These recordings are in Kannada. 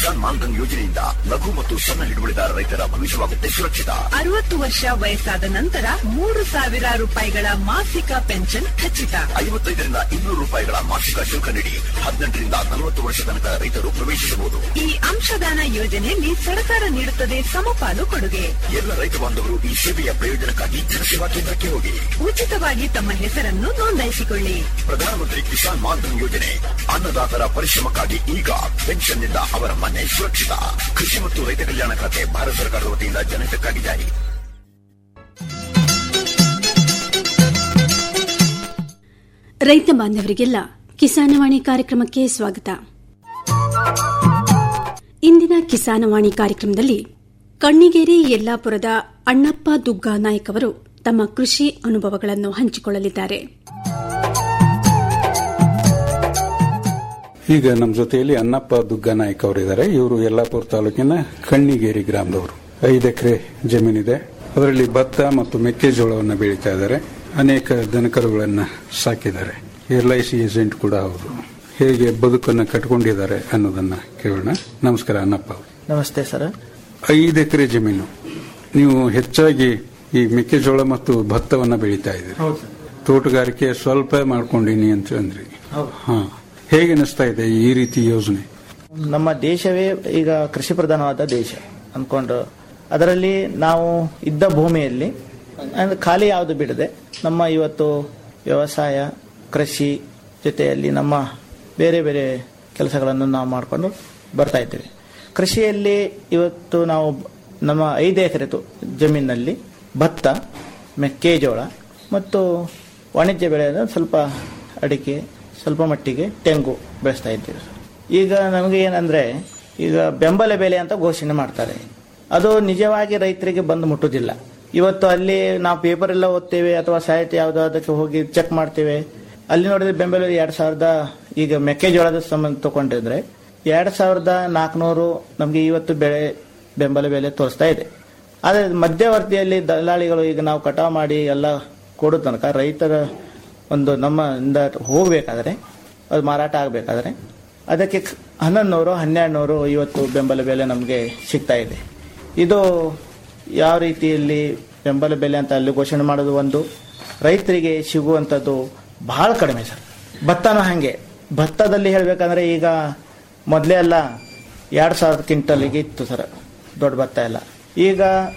ಕಿಸಾನ್ ಮಾನ್ಧನ್ ಯೋಜನೆಯಿಂದ ಲಘು ಮತ್ತು ಸಣ್ಣ ಹಿಡುವಳಿದಾರ ರೈತರ ಭವಿಷ್ಯವಾಗುತ್ತೆ ಸುರಕ್ಷಿತ ಅರವತ್ತು ವರ್ಷ ವಯಸ್ಸಾದ ನಂತರ ಮೂರು ಸಾವಿರ ರೂಪಾಯಿಗಳ ಮಾಸಿಕ ಪೆನ್ಷನ್ ಖಚಿತ ಐವತ್ತೈದರಿಂದ ಇನ್ನೂರು ರೂಪಾಯಿಗಳ ಮಾಸಿಕ ಶುಲ್ಕ ನೀಡಿ ಹದಿನೆಂಟರಿಂದ ನಲವತ್ತು ವರ್ಷ ತನಕ ರೈತರು ಪ್ರವೇಶಿಸಬಹುದು ಈ ಅಂಶದಾನ ಯೋಜನೆಯಲ್ಲಿ ಸರ್ಕಾರ ನೀಡುತ್ತದೆ ಸಮಪಾಲು ಕೊಡುಗೆ ಎಲ್ಲ ರೈತ ಬಾಂಧವರು ಈ ಸೇವೆಯ ಪ್ರಯೋಜನಕ್ಕಾಗಿ ಜನಸೇವಾ ಕೇಂದ್ರಕ್ಕೆ ಹೋಗಿ ಉಚಿತವಾಗಿ ತಮ್ಮ ಹೆಸರನ್ನು ನೋಂದಾಯಿಸಿಕೊಳ್ಳಿ ಪ್ರಧಾನಮಂತ್ರಿ ಕಿಸಾನ್ ಮಾನ್ಧನ್ ಯೋಜನೆ ಅನ್ನದಾತರ ಪರಿಶ್ರಮಕ್ಕಾಗಿ ಈಗ ಪೆನ್ಷನ್ನಿಂದ ಅವರ ಮನೆ ಸುರಕ್ಷಿತ ಕೃಷಿ ಮತ್ತು ರೈತ ಕಲ್ಯಾಣ ಖಾತೆ ಭಾರತ ಸರ್ಕಾರದ ವತಿಯಿಂದ ಜನಹಿತಕ್ಕಾಗಿ ಜಾರಿ ರೈತ ಬಾಂಧವರಿಗೆಲ್ಲ ಕಿಸಾನವಾಣಿ ಕಾರ್ಯಕ್ರಮಕ್ಕೆ ಸ್ವಾಗತ ಇಂದಿನ ಕಿಸಾನವಾಣಿ ಕಾರ್ಯಕ್ರಮದಲ್ಲಿ ಕಣ್ಣಿಗೇರಿ ಯಲ್ಲಾಪುರದ ಅಣ್ಣಪ್ಪ ದುಗ್ಗಾ ನಾಯ್ಕ್ ಅವರು ತಮ್ಮ ಕೃಷಿ ಅನುಭವಗಳನ್ನು ಹಂಚಿಕೊಳ್ಳಲಿದ್ದಾರೆ ಈಗ ನಮ್ಮ ಜೊತೆಯಲ್ಲಿ ಅನ್ನಪ್ಪ ದುಗ್ಗನಾಯ್ಕ ಅವರಿದ್ದಾರೆ ಇವರು ಯಲ್ಲಾಪುರ ತಾಲೂಕಿನ ಕಣ್ಣಿಗೇರಿ ಗ್ರಾಮದವರು ಐದು ಎಕರೆ ಜಮೀನಿದೆ ಅದರಲ್ಲಿ ಭತ್ತ ಮತ್ತು ಮೆಕ್ಕೆಜೋಳವನ್ನು ಬೆಳೀತಾ ಇದ್ದಾರೆ ಅನೇಕ ದನಕರುಗಳನ್ನ ಸಾಕಿದ್ದಾರೆ ಎಲ್ ಐ ಸಿ ಏಜೆಂಟ್ ಕೂಡ ಹೌದು ಹೇಗೆ ಬದುಕನ್ನು ಕಟ್ಕೊಂಡಿದ್ದಾರೆ ಅನ್ನೋದನ್ನ ಕೇಳೋಣ ನಮಸ್ಕಾರ ಅನ್ನಪ್ಪ ಅವರು ನಮಸ್ತೆ ಸರ್ ಐದು ಎಕರೆ ಜಮೀನು ನೀವು ಹೆಚ್ಚಾಗಿ ಈ ಮೆಕ್ಕೆಜೋಳ ಮತ್ತು ಭತ್ತವನ್ನ ಬೆಳೀತಾ ಇದ್ದೀರಿ ತೋಟಗಾರಿಕೆ ಸ್ವಲ್ಪ ಮಾಡ್ಕೊಂಡಿನಿ ಅಂತ ಅಂದ್ರಿ ಹಾ ಹೇಗೆ ಅನಿಸ್ತಾ ಇದೆ ಈ ರೀತಿ ಯೋಜನೆ ನಮ್ಮ ದೇಶವೇ ಈಗ ಕೃಷಿ ಪ್ರಧಾನವಾದ ದೇಶ ಅಂದ್ಕೊಂಡು ಅದರಲ್ಲಿ ನಾವು ಇದ್ದ ಭೂಮಿಯಲ್ಲಿ ಅಂದ್ರೆ ಖಾಲಿ ಯಾವುದು ಬಿಡದೆ ನಮ್ಮ ಇವತ್ತು ವ್ಯವಸಾಯ ಕೃಷಿ ಜೊತೆಯಲ್ಲಿ ನಮ್ಮ ಬೇರೆ ಬೇರೆ ಕೆಲಸಗಳನ್ನು ನಾವು ಮಾಡಿಕೊಂಡು ಬರ್ತಾ ಇದ್ದೇವೆ ಕೃಷಿಯಲ್ಲಿ ಇವತ್ತು ನಾವು ನಮ್ಮ ಐದು ಎಕರೆ ತು- ಜಮೀನಿನಲ್ಲಿ ಭತ್ತ ಮೆಕ್ಕೆಜೋಳ ಮತ್ತು ವಾಣಿಜ್ಯ ಬೆಳೆ ಅಂದ್ರೆ ಸ್ವಲ್ಪ ಅಡಿಕೆ ಸ್ವಲ್ಪ ಮಟ್ಟಿಗೆ ತೆಂಗು ಬೆಳೆಸ್ತಾ ಇದ್ದೇವೆ ಈಗ ನಮಗೆ ಏನಂದ್ರೆ ಈಗ ಬೆಂಬಲ ಬೆಲೆ ಅಂತ ಘೋಷಣೆ ಮಾಡ್ತಾರೆ ಅದು ನಿಜವಾಗಿ ರೈತರಿಗೆ ಬಂದು ಮುಟ್ಟುವುದಿಲ್ಲ ಇವತ್ತು ಅಲ್ಲಿ ನಾವು ಪೇಪರ್ ಎಲ್ಲ ಓದ್ತೇವೆ ಅಥವಾ ಸೈಟ್ ಯಾವುದೋ ಅದಕ್ಕೆ ಹೋಗಿ ಚೆಕ್ ಮಾಡ್ತೇವೆ ಅಲ್ಲಿ ನೋಡಿದ್ರೆ ಬೆಂಬಲ ಎರಡ್ ಸಾವಿರದ ಈಗ ಮೆಕ್ಕೆಜೋಳದ ಸಂಬಂಧ ತಗೊಂಡಿದ್ರೆ ಎರಡ್ ಸಾವಿರದ ನಾಲ್ಕುನೂರು ನಮಗೆ ಇವತ್ತು ಬೆಳೆ ಬೆಂಬಲ ಬೆಲೆ ತೋರಿಸ್ತಾ ಇದೆ ಆದರೆ ಮಧ್ಯವರ್ತಿಯಲ್ಲಿ ದಲ್ಲಾಳಿಗಳು ಈಗ ನಾವು ಕಟಾವು ಮಾಡಿ ಎಲ್ಲ ಕೊಡೋ ತನಕ ರೈತರ ಒಂದು ನಮ್ಮ ಇಂದ ಹೋಗಬೇಕಾದ್ರೆ ಅದು ಮಾರಾಟ ಆಗಬೇಕಾದ್ರೆ ಅದಕ್ಕೆ ಕ್- ಹನ್ನೊಂದು ನೂರು ಹನ್ನೆರಡು ನೂರು ಇವತ್ತು ಬೆಂಬಲ ಬೆಲೆ ನಮಗೆ ಸಿಗ್ತಾ ಇದೆ ಇದು ಯಾವ ರೀತಿಯಲ್ಲಿ ಬೆಂಬಲ ಬೆಲೆ ಅಂತ ಅಲ್ಲಿ ಘೋಷಣೆ ಮಾಡೋದು ಒಂದು ರೈತರಿಗೆ ಸಿಗುವಂಥದ್ದು ಬಹಳ ಕಡಿಮೆ ಸರ್ ಭತ್ತನೂ ಹಾಗೆ ಭತ್ತದಲ್ಲಿ ಹೇಳಬೇಕಂದ್ರೆ ಈಗ ಮೊದಲೇ ಎಲ್ಲ ಎರಡು ಸಾವಿರದ ಕ್ವಿಂಟಲ್ಗೆ ಇತ್ತು ಸರ್ ದೊಡ್ಡ ಭತ್ತ ಎಲ್ಲ ಈಗ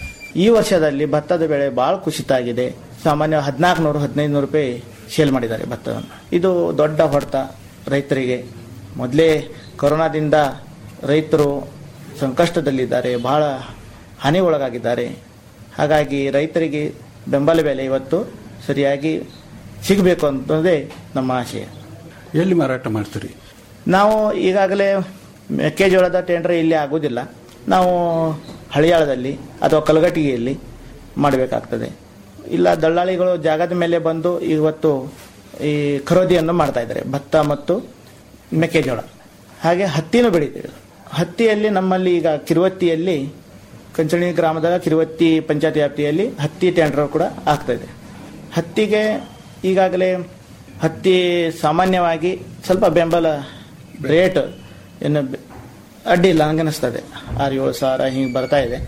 ಈ ವರ್ಷದಲ್ಲಿ ಭತ್ತದ ಬೆಳೆ ಭಾಳ ಕುಸಿತ ಆಗಿದೆ ಸಾಮಾನ್ಯ ಹದಿನಾಲ್ಕು ನೂರು ಹದಿನೈದು ನೂರು ರೂಪಾಯಿ ಸೇಲ್ ಮಾಡಿದ್ದಾರೆ ಭತ್ತವನ್ನು ಇದು ದೊಡ್ಡ ಹೊಡೆತ ರೈತರಿಗೆ ಮೊದಲೇ ಕೊರೋನಾದಿಂದ ರೈತರು ಸಂಕಷ್ಟದಲ್ಲಿದ್ದಾರೆ ಬಹಳ ಹಾನಿ ಒಳಗಾಗಿದ್ದಾರೆ ಹಾಗಾಗಿ ರೈತರಿಗೆ ಬೆಂಬಲ ಬೆಲೆ ಇವತ್ತು ಸರಿಯಾಗಿ ಸಿಗಬೇಕು ಅಂತಂದೇ ನಮ್ಮ ಆಶಯ ಎಲ್ಲಿ ಮಾರಾಟ ಮಾಡ್ತೀರಿ ನಾವು ಈಗಾಗಲೇ ಮೆಕ್ಕೆಜೋಳದ ಟೆಂಡರ್ ಇಲ್ಲಿ ಆಗುವುದಿಲ್ಲ ನಾವು ಹಳಿಯಾಳದಲ್ಲಿ ಅಥವಾ ಕಲಗಟ್ಟಿಗೆಯಲ್ಲಿ ಮಾಡಬೇಕಾಗ್ತದೆ ಇಲ್ಲ ದಳ್ಳಾಳಿಗಳು ಜಾಗದ ಮೇಲೆ ಬಂದು ಇವತ್ತು ಈ ಖರೀದಿಯನ್ನು ಮಾಡ್ತಾ ಇದ್ದಾರೆ ಭತ್ತ ಮತ್ತು ಮೆಕ್ಕೆಜೋಳ ಹಾಗೆ ಹತ್ತಿನೂ ಬೆಳೀತೀವಿ ಹತ್ತಿಯಲ್ಲಿ ನಮ್ಮಲ್ಲಿ ಈಗ ಕಿರುವತ್ತಿಯಲ್ಲಿ ಕಂಚಣಿ ಗ್ರಾಮದ ಕಿರುವತ್ತಿ ಪಂಚಾಯತ್ ವ್ಯಾಪ್ತಿಯಲ್ಲಿ ಹತ್ತಿ ಟೆಂಡರ್ ಕೂಡ ಆಗ್ತಾ ಇದೆ ಹತ್ತಿಗೆ ಈಗಾಗಲೇ ಹತ್ತಿ ಸಾಮಾನ್ಯವಾಗಿ ಸ್ವಲ್ಪ ಬೆಂಬಲ ರೇಟ್ ಏನು ಬೆ- ಅಡ್ಡಿ ಇಲ್ಲ ನನಗೆ ಅನಿಸ್ತದೆ ಆರು ಏಳು ಸಾವಿರ ಹಿಂಗೆ ಬರ್ತಾ ಇದೆ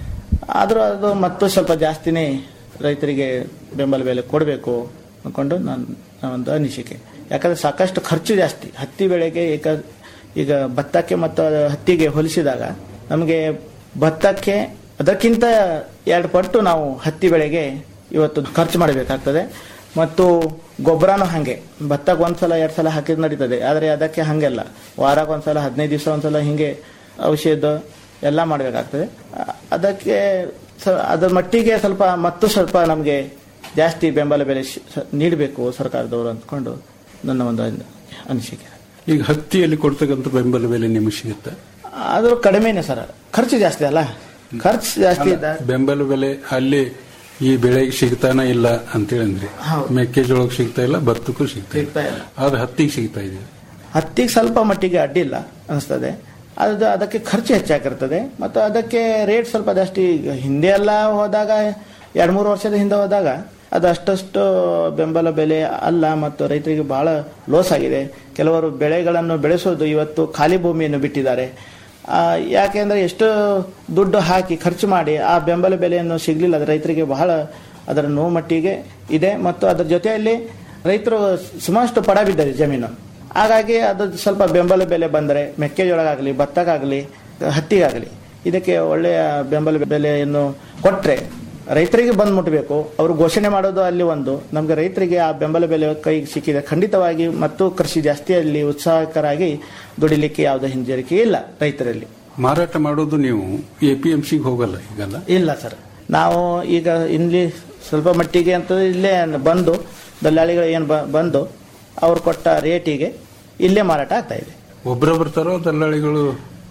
ಆದರೂ ಅದು ಮತ್ತು ಸ್ವಲ್ಪ ಜಾಸ್ತಿನೇ ರೈತರಿಗೆ ಬೆಂಬಲ ಬೆಲೆ ಕೊಡಬೇಕು ಅಂದ್ಕೊಂಡು ನನ್ನ ನನ್ನ ಒಂದು ಅನಿಸಿಕೆ ಯಾಕಂದರೆ ಸಾಕಷ್ಟು ಖರ್ಚು ಜಾಸ್ತಿ ಹತ್ತಿ ಬೆಳೆಗೆ ಈಗ ಈಗ ಭತ್ತಕ್ಕೆ ಮತ್ತು ಹತ್ತಿಗೆ ಹೋಲಿಸಿದಾಗ ನಮಗೆ ಭತ್ತಕ್ಕೆ ಅದಕ್ಕಿಂತ ಎರಡು ಪಟ್ಟು ನಾವು ಹತ್ತಿ ಬೆಳೆಗೆ ಇವತ್ತು ಖರ್ಚು ಮಾಡಬೇಕಾಗ್ತದೆ ಮತ್ತು ಗೊಬ್ಬರನೂ ಹಾಗೆ ಭತ್ತಕ್ಕೆ ಒಂದ್ಸಲ ಎರಡು ಸಲ ಹಾಕಿದ್ ನಡೀತದೆ ಆದರೆ ಅದಕ್ಕೆ ಹಾಗೆಲ್ಲ ವಾರಕ್ಕೆ ಒಂದ್ಸಲ ಹದಿನೈದು ದಿವಸ ಒಂದ್ಸಲ ಹಿಂಗೆ ಔಷಧ ಎಲ್ಲ ಮಾಡಬೇಕಾಗ್ತದೆ ಅ- ಅದಕ್ಕೆ ಸ- ಅದರ ಮಟ್ಟಿಗೆ ಸ್ವಲ್ಪ ಮತ್ತು ಸ್ವಲ್ಪ ನಮಗೆ ಜಾಸ್ತಿ ಬೆಂಬಲ ಬೆಲೆ ಶ್- ಸ- ನೀಡಬೇಕು ಸರ್ಕಾರದವರು ಅಂದ್ಕೊಂಡು ನನ್ನ ಒಂದು ಅನಿಸಿಕೆ ಈಗ ಹತ್ತಿಯಲ್ಲಿ ಕೊಡ್ತಕ್ಕಂಥ ಬೆಂಬಲ ಬೆಲೆ ನಿಮಗೆ ಸಿಗುತ್ತೆ ಆದರೂ ಕಡಿಮೆನೆ ಸರ್ ಖರ್ಚು ಜಾಸ್ತಿ ಅಲ್ಲ ಖರ್ಚು ಜಾಸ್ತಿ ಇದ್ದ ಬೆಂಬಲ ಬೆಲೆ ಅಲ್ಲಿ ಈ ಬೆಳೆಗೆ ಸಿಗ್ತಾನ ಇಲ್ಲ ಅಂತೇಳಿ ಅಂದ್ರಿ ಹೌದು. ಮೆಕ್ಕೆಜೋಳಕ್ಕೆ ಸಿಗ್ತಾ ಇಲ್ಲ ಭತ್ತಕ್ಕೂ ಸಿಗ್ತಾ ಇಲ್ಲ ಸಿಗ್ತಾ ಇಲ್ಲ ಆದ್ರೆ ಹತ್ತಿಗೆ ಸಿಗ್ತಾ ಇದೆ ಹತ್ತಿಗೆ ಸ್ವಲ್ಪ ಮಟ್ಟಿಗೆ ಅಡ್ಡಿಲ್ಲ ಅನಿಸ್ತದೆ ಅದು ಅದಕ್ಕೆ ಖರ್ಚು ಹೆಚ್ಚಾಗಿರ್ತದೆ ಮತ್ತು ಅದಕ್ಕೆ ರೇಟ್ ಸ್ವಲ್ಪ ಜಾಸ್ತಿ ಈಗ ಹಿಂದೆ ಎಲ್ಲ ಹೋದಾಗ ಎರಡು ಮೂರು ವರ್ಷದ ಹಿಂದೆ ಹೋದಾಗ ಅದು ಅಷ್ಟಷ್ಟು ಬೆಂಬಲ ಬೆಲೆ ಅಲ್ಲ ಮತ್ತು ರೈತರಿಗೆ ಬಹಳ ಲಾಸ್ ಆಗಿದೆ ಕೆಲವರು ಬೆಳೆಗಳನ್ನು ಬೆಳೆಸೋದು ಇವತ್ತು ಖಾಲಿ ಭೂಮಿಯನ್ನು ಬಿಟ್ಟಿದ್ದಾರೆ ಆ, ಯಾಕೆಂದ್ರೆ ಎಷ್ಟು ದುಡ್ಡು ಹಾಕಿ ಖರ್ಚು ಮಾಡಿ ಆ ಬೆಂಬಲ ಬೆಲೆಯನ್ನು ಸಿಗಲಿಲ್ಲ ಅದು ರೈತರಿಗೆ ಬಹಳ ಅದರ ನೋವು ಮಟ್ಟಿಗೆ ಇದೆ ಮತ್ತು ಅದರ ಜೊತೆಯಲ್ಲಿ ರೈತರು ಸುಮಾರಷ್ಟು ಪಡ ಬಿದ್ದಾರೆ ಜಮೀನು ಹಾಗಾಗಿ ಅದು ಸ್ವಲ್ಪ ಬೆಂಬಲ ಬೆಲೆ ಬಂದರೆ ಮೆಕ್ಕೆಜೋಳಗಾಗಲಿ ಭತ್ತಕ್ಕಾಗಲಿ ಹತ್ತಿಗಾಗಲಿ ಇದಕ್ಕೆ ಒಳ್ಳೆಯ ಬೆಂಬಲ ಬೆಲೆಯನ್ನು ಕೊಟ್ಟರೆ ರೈತರಿಗೆ ಬಂದು ಮುಟ್ಟಬೇಕು ಅವರು ಘೋಷಣೆ ಮಾಡೋದು ಅಲ್ಲಿ ಒಂದು ನಮಗೆ ರೈತರಿಗೆ ಆ ಬೆಂಬಲ ಬೆಲೆ ಕೈಗೆ ಸಿಕ್ಕಿದೆ ಖಂಡಿತವಾಗಿ ಮತ್ತು ಕೃಷಿ ಜಾಸ್ತಿಯಲ್ಲಿ ಉತ್ಸಾಹಕರಾಗಿ ದುಡಿಲಿಕ್ಕೆ ಯಾವುದೇ ಹಿಂಜರಿಕೆ ಇಲ್ಲ ರೈತರಲ್ಲಿ ಮಾರಾಟ ಮಾಡೋದು ನೀವು ಎ ಪಿ ಎಂ ಸಿಗೆ ಹೋಗಲ್ಲ ಈಗಲ್ಲ ಇಲ್ಲ ಸರ್ ನಾವು ಈಗ ಇಲ್ಲಿ ಸ್ವಲ್ಪ ಮಟ್ಟಿಗೆ ಅಂತ ಇಲ್ಲೇ ಬಂದು ದಲ್ಲಾಳಿಗಳು ಏನು ಬಂದು ಅವ್ರು ಕೊಟ್ಟ ರೇಟಿಗೆ ಇಲ್ಲೇ ಮಾರಾಟ ಆಗ್ತಾ ಇದೆ ಒಬ್ಬರ ಬರ್ತಾರೋ ದಲ್ಲಾಳಿಗಳು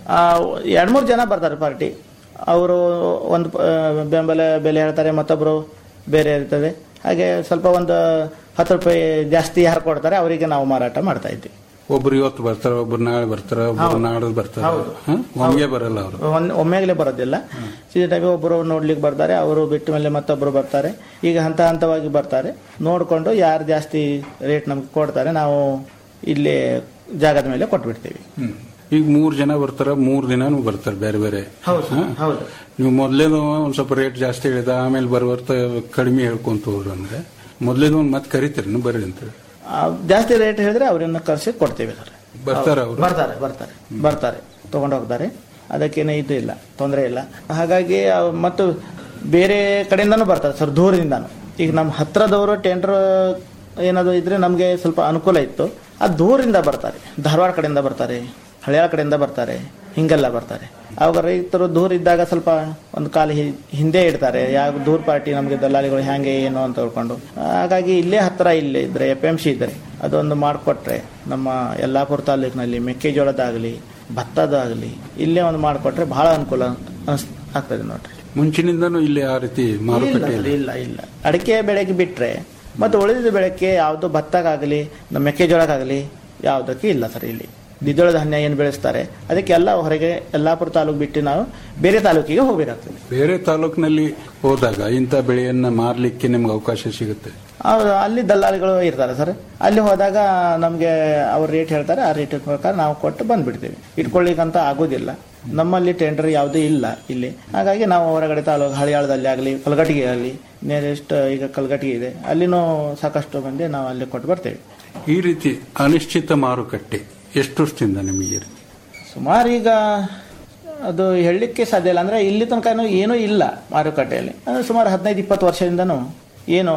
ಎರಡು ಮೂರು ಜನ ಬರ್ತಾರೆ ಪಾರ್ಟಿ ಅವರು ಒಂದು ಪ- ಬೆಂಬಲ ಬೆಲೆ ಹೇಳ್ತಾರೆ ಮತ್ತೊಬ್ಬರು ಬೇರೆ ಇರ್ತದೆ ಹಾಗೆ ಸ್ವಲ್ಪ ಒಂದು ಹತ್ತು ರೂಪಾಯಿ ಜಾಸ್ತಿ ಯಾರು ಕೊಡ್ತಾರೆ ಅವರಿಗೆ ನಾವು ಮಾರಾಟ ಮಾಡ್ತಾ ಇದ್ವಿ ಒಬ್ರು ಇವತ್ತು ಬರ್ತಾರ ಒಬ್ರು ನಾಳೆ ಬರ್ತಾರ ಒಬ್ರು ನಾಡದ್ ಬರ್ತಾರ ಹ? ಒಮ್ಗೆ ಬರಲ್ಲ ಅವರು ಒಂದ್- ಒಮ್ಮೆಗಲೇ ಬರೋದಿಲ್ಲ ಸೀದಾಗಿ ಒಬ್ಬರು ನೋಡ್ಲಿಕ್ಕೆ ಬರ್ತಾರೆ ಅವರು ಬಿಟ್ಟ ಮೇಲೆ ಮತ್ತೊಬ್ಬರು ಬರ್ತಾರೆ ಈಗ ಹಂತ ಹಂತವಾಗಿ ಬರ್ತಾರೆ ನೋಡಿಕೊಂಡು ಯಾರು ಜಾಸ್ತಿ ರೇಟ್ ನಮ್ಗೆ ಕೊಡ್ತಾರೆ ನಾವು ಇಲ್ಲಿ ಜಾಗದ ಮೇಲೆ ಕೊಟ್ಬಿಡ್ತೀವಿ ಈಗ ಮೂರ್ ಜನ ಬರ್ತಾರ ಮೂರ್ ದಿನಾನು ಬರ್ತಾರೆ ಬೇರೆ ಬೇರೆ ಹೌದು ಹ? ಹೌದು ನೀವು ಮೊದ್ಲೇದು ಒಂದ್ ಸ್ವಲ್ಪ ರೇಟ್ ಜಾಸ್ತಿ ಹೇಳಿದ ಆಮೇಲೆ ಬರ್ಬರ್ತಾ ಕಡಿಮೆ ಹೇಳ್ಕೊಂತ ಹೋದ್ರು ಅಂದ್ರೆ ಮೊದ್ಲೇದು ಒಂದ್ ಮತ್ತೆ ಕರಿತೀರಿ ಬರ್ರಿ ಅಂತ ಹೇಳಿ. ಆ, ಜಾಸ್ತಿ ರೇಟ್ ಹೇಳಿದ್ರೆ ಅವರನ್ನ ಕರೆಸಿ ಕೊಡ್ತೇವೆ ಸರ್ ಬರ್ತಾರ ಅವರು ಬರ್ತಾರೆ ಬರ್ತಾರೆ ಬರ್ತಾರೆ ತಗೊಂಡು ಹೋಗ್ತಾರೆ ಅದಕ್ಕೇನೆ ಇದು ಇಲ್ಲ ತೊಂದರೆ ಇಲ್ಲ ಹಾಗಾಗಿ ಅವ್- ಮತ್ತು ಬೇರೆ ಕಡೆಯಿಂದನೂ ಬರ್ತಾರೆ ಸರ್ ದೂರದಿಂದಾನು ಈಗ ನಮ್ಮ ಹತ್ರದವರು ಟೆಂಡರ್ ಏನಾದ್ರು ಇದ್ರೆ ನಮಗೆ ಸ್ವಲ್ಪ ಅನುಕೂಲ ಇತ್ತು ಅದು ದೂರಿಂದ ಬರ್ತಾರೆ ಧಾರವಾಡ ಕಡೆಯಿಂದ ಬರ್ತಾರೆ ಹಳೆಯ ಕಡೆಯಿಂದ ಬರ್ತಾರೆ ಹಿಂಗೆಲ್ಲ ಬರ್ತಾರೆ ಅವಾಗ ರೈತರು ದೂರ ಇದ್ದಾಗ ಸ್ವಲ್ಪ ಒಂದು ಕಾಲು ಹಿ- ಹಿಂದೆ ಇಡ್ತಾರೆ ಯಾವ ದೂರ ಪಾರ್ಟಿ ನಮಗೆ ದಲ್ಲಾಳಿಗಳು ಹ್ಯಾಂಗೆ ಏನು ಅಂತ ಹೇಳ್ಕೊಂಡು ಹಾಗಾಗಿ ಇಲ್ಲೇ ಹತ್ರ ಇಲ್ಲೇ ಇದ್ರೆ ಎಫ್ ಎಂ ಸಿ ಇದ್ದರೆ ಅದೊಂದು ಮಾಡಿಕೊಟ್ರೆ ನಮ್ಮ ಯಲ್ಲಾಪುರ ತಾಲೂಕಿನಲ್ಲಿ ಮೆಕ್ಕೆಜೋಳದಾಗಲಿ ಭತ್ತದಾಗಲಿ ಇಲ್ಲೇ ಒಂದು ಮಾಡಿಕೊಟ್ರೆ ಬಹಳ ಅನುಕೂಲ ಅನ್ಸ್ ಆಗ್ತದೆ ನೋಡ್ರಿ ಮುಂಚಿನಿಂದನೂ ಇಲ್ಲಿ ಆ ರೀತಿ ಮಾರುಕಟ್ಟೆ ಇಲ್ಲ ಇಲ್ಲ ಇಲ್ಲ ಇಲ್ಲ ಅಡಿಕೆ ಬೆಳೆಗೆ ಬಿಟ್ರೆ ಮತ್ತೆ ಉಳಿದ ಬೆಳೆಗೆ ಯಾವುದು ಭತ್ತಕ್ಕಾಗಲಿ ನಮ್ಮ ಮೆಕ್ಕೆಜೋಳಕ್ಕಾಗಲಿ ಯಾವುದಕ್ಕೆ ಇಲ್ಲ ಸರ್ ಇಲ್ಲಿ ದ್ವಿದಳ ಧಾನ್ಯ ಏನು ಬೆಳೆಸ್ತಾರೆ ಅದಕ್ಕೆಲ್ಲ ಹೊರಗೆ ಯಲ್ಲಾಪುರ ತಾಲೂಕು ಬಿಟ್ಟು ನಾವು ಬೇರೆ ತಾಲೂಕಿಗೆ ಹೋಗಬೇಕಾಗ್ತದೆ ಬೇರೆ ತಾಲೂಕಿನಲ್ಲಿ ಹೋದಾಗ ಇಂಥ ಬೆಳೆಯನ್ನ ಮಾರ್ಲಿಕ್ಕೆ ನಿಮ್ಗೆ ಅವಕಾಶ ಸಿಗುತ್ತೆ ಹೌದು ಅಲ್ಲಿ ದಲ್ಲಾಳಿಗಳು ಇರ್ತಾರೆ ಸರ್ ಅಲ್ಲಿ ಹೋದಾಗ ನಮಗೆ ಅವ್ರ ರೇಟ್ ಹೇಳ್ತಾರೆ ಆ ರೇಟ್ ಪ್ರಕಾರ ನಾವು ಕೊಟ್ಟು ಬಂದ್ಬಿಡ್ತೀವಿ ಇಟ್ಕೊಳ್ಳಿಕ್ಕಂತ ಆಗೋದಿಲ್ಲ ನಮ್ಮಲ್ಲಿ ಟೆಂಡರ್ ಯಾವುದೂ ಇಲ್ಲ ಇಲ್ಲಿ ಹಾಗಾಗಿ ನಾವು ಹೊರಗಡೆ ತಾಲೂಕು ಹಳಿಯಾಳದಲ್ಲಿ ಆಗಲಿ ಕಲ್ಗಟ್ಟಿಗೆ ಆಗಲಿ ನೇರೆಸ್ಟ್ ಈಗ ಕಲ್ಗಟ್ಟಿಗೆ ಇದೆ ಅಲ್ಲಿನೂ ಸಾಕಷ್ಟು ಮಂದಿ ನಾವು ಅಲ್ಲಿ ಕೊಟ್ಟು ಬರ್ತೇವೆ ಈ ರೀತಿ ಅನಿಶ್ಚಿತ ಮಾರುಕಟ್ಟೆ ಎಷ್ಟು ವರ್ಷದಿಂದ ನಿಮಗೆ ಇರುತ್ತೆ? ಸುಮಾರು ಈಗ ಅದು ಹೇಳಲಿಕ್ಕೆ ಸಾಧ್ಯ ಇಲ್ಲ ಅಂದ್ರೆ ಇಲ್ಲಿ ತನಕ ಏನೂ ಇಲ್ಲ ಮಾರುಕಟ್ಟೆಯಲ್ಲಿ ಅಂದ್ರೆ ಸುಮಾರು ಹದಿನೈದು ಇಪ್ಪತ್ತು ವರ್ಷದಿಂದನೂ ಏನು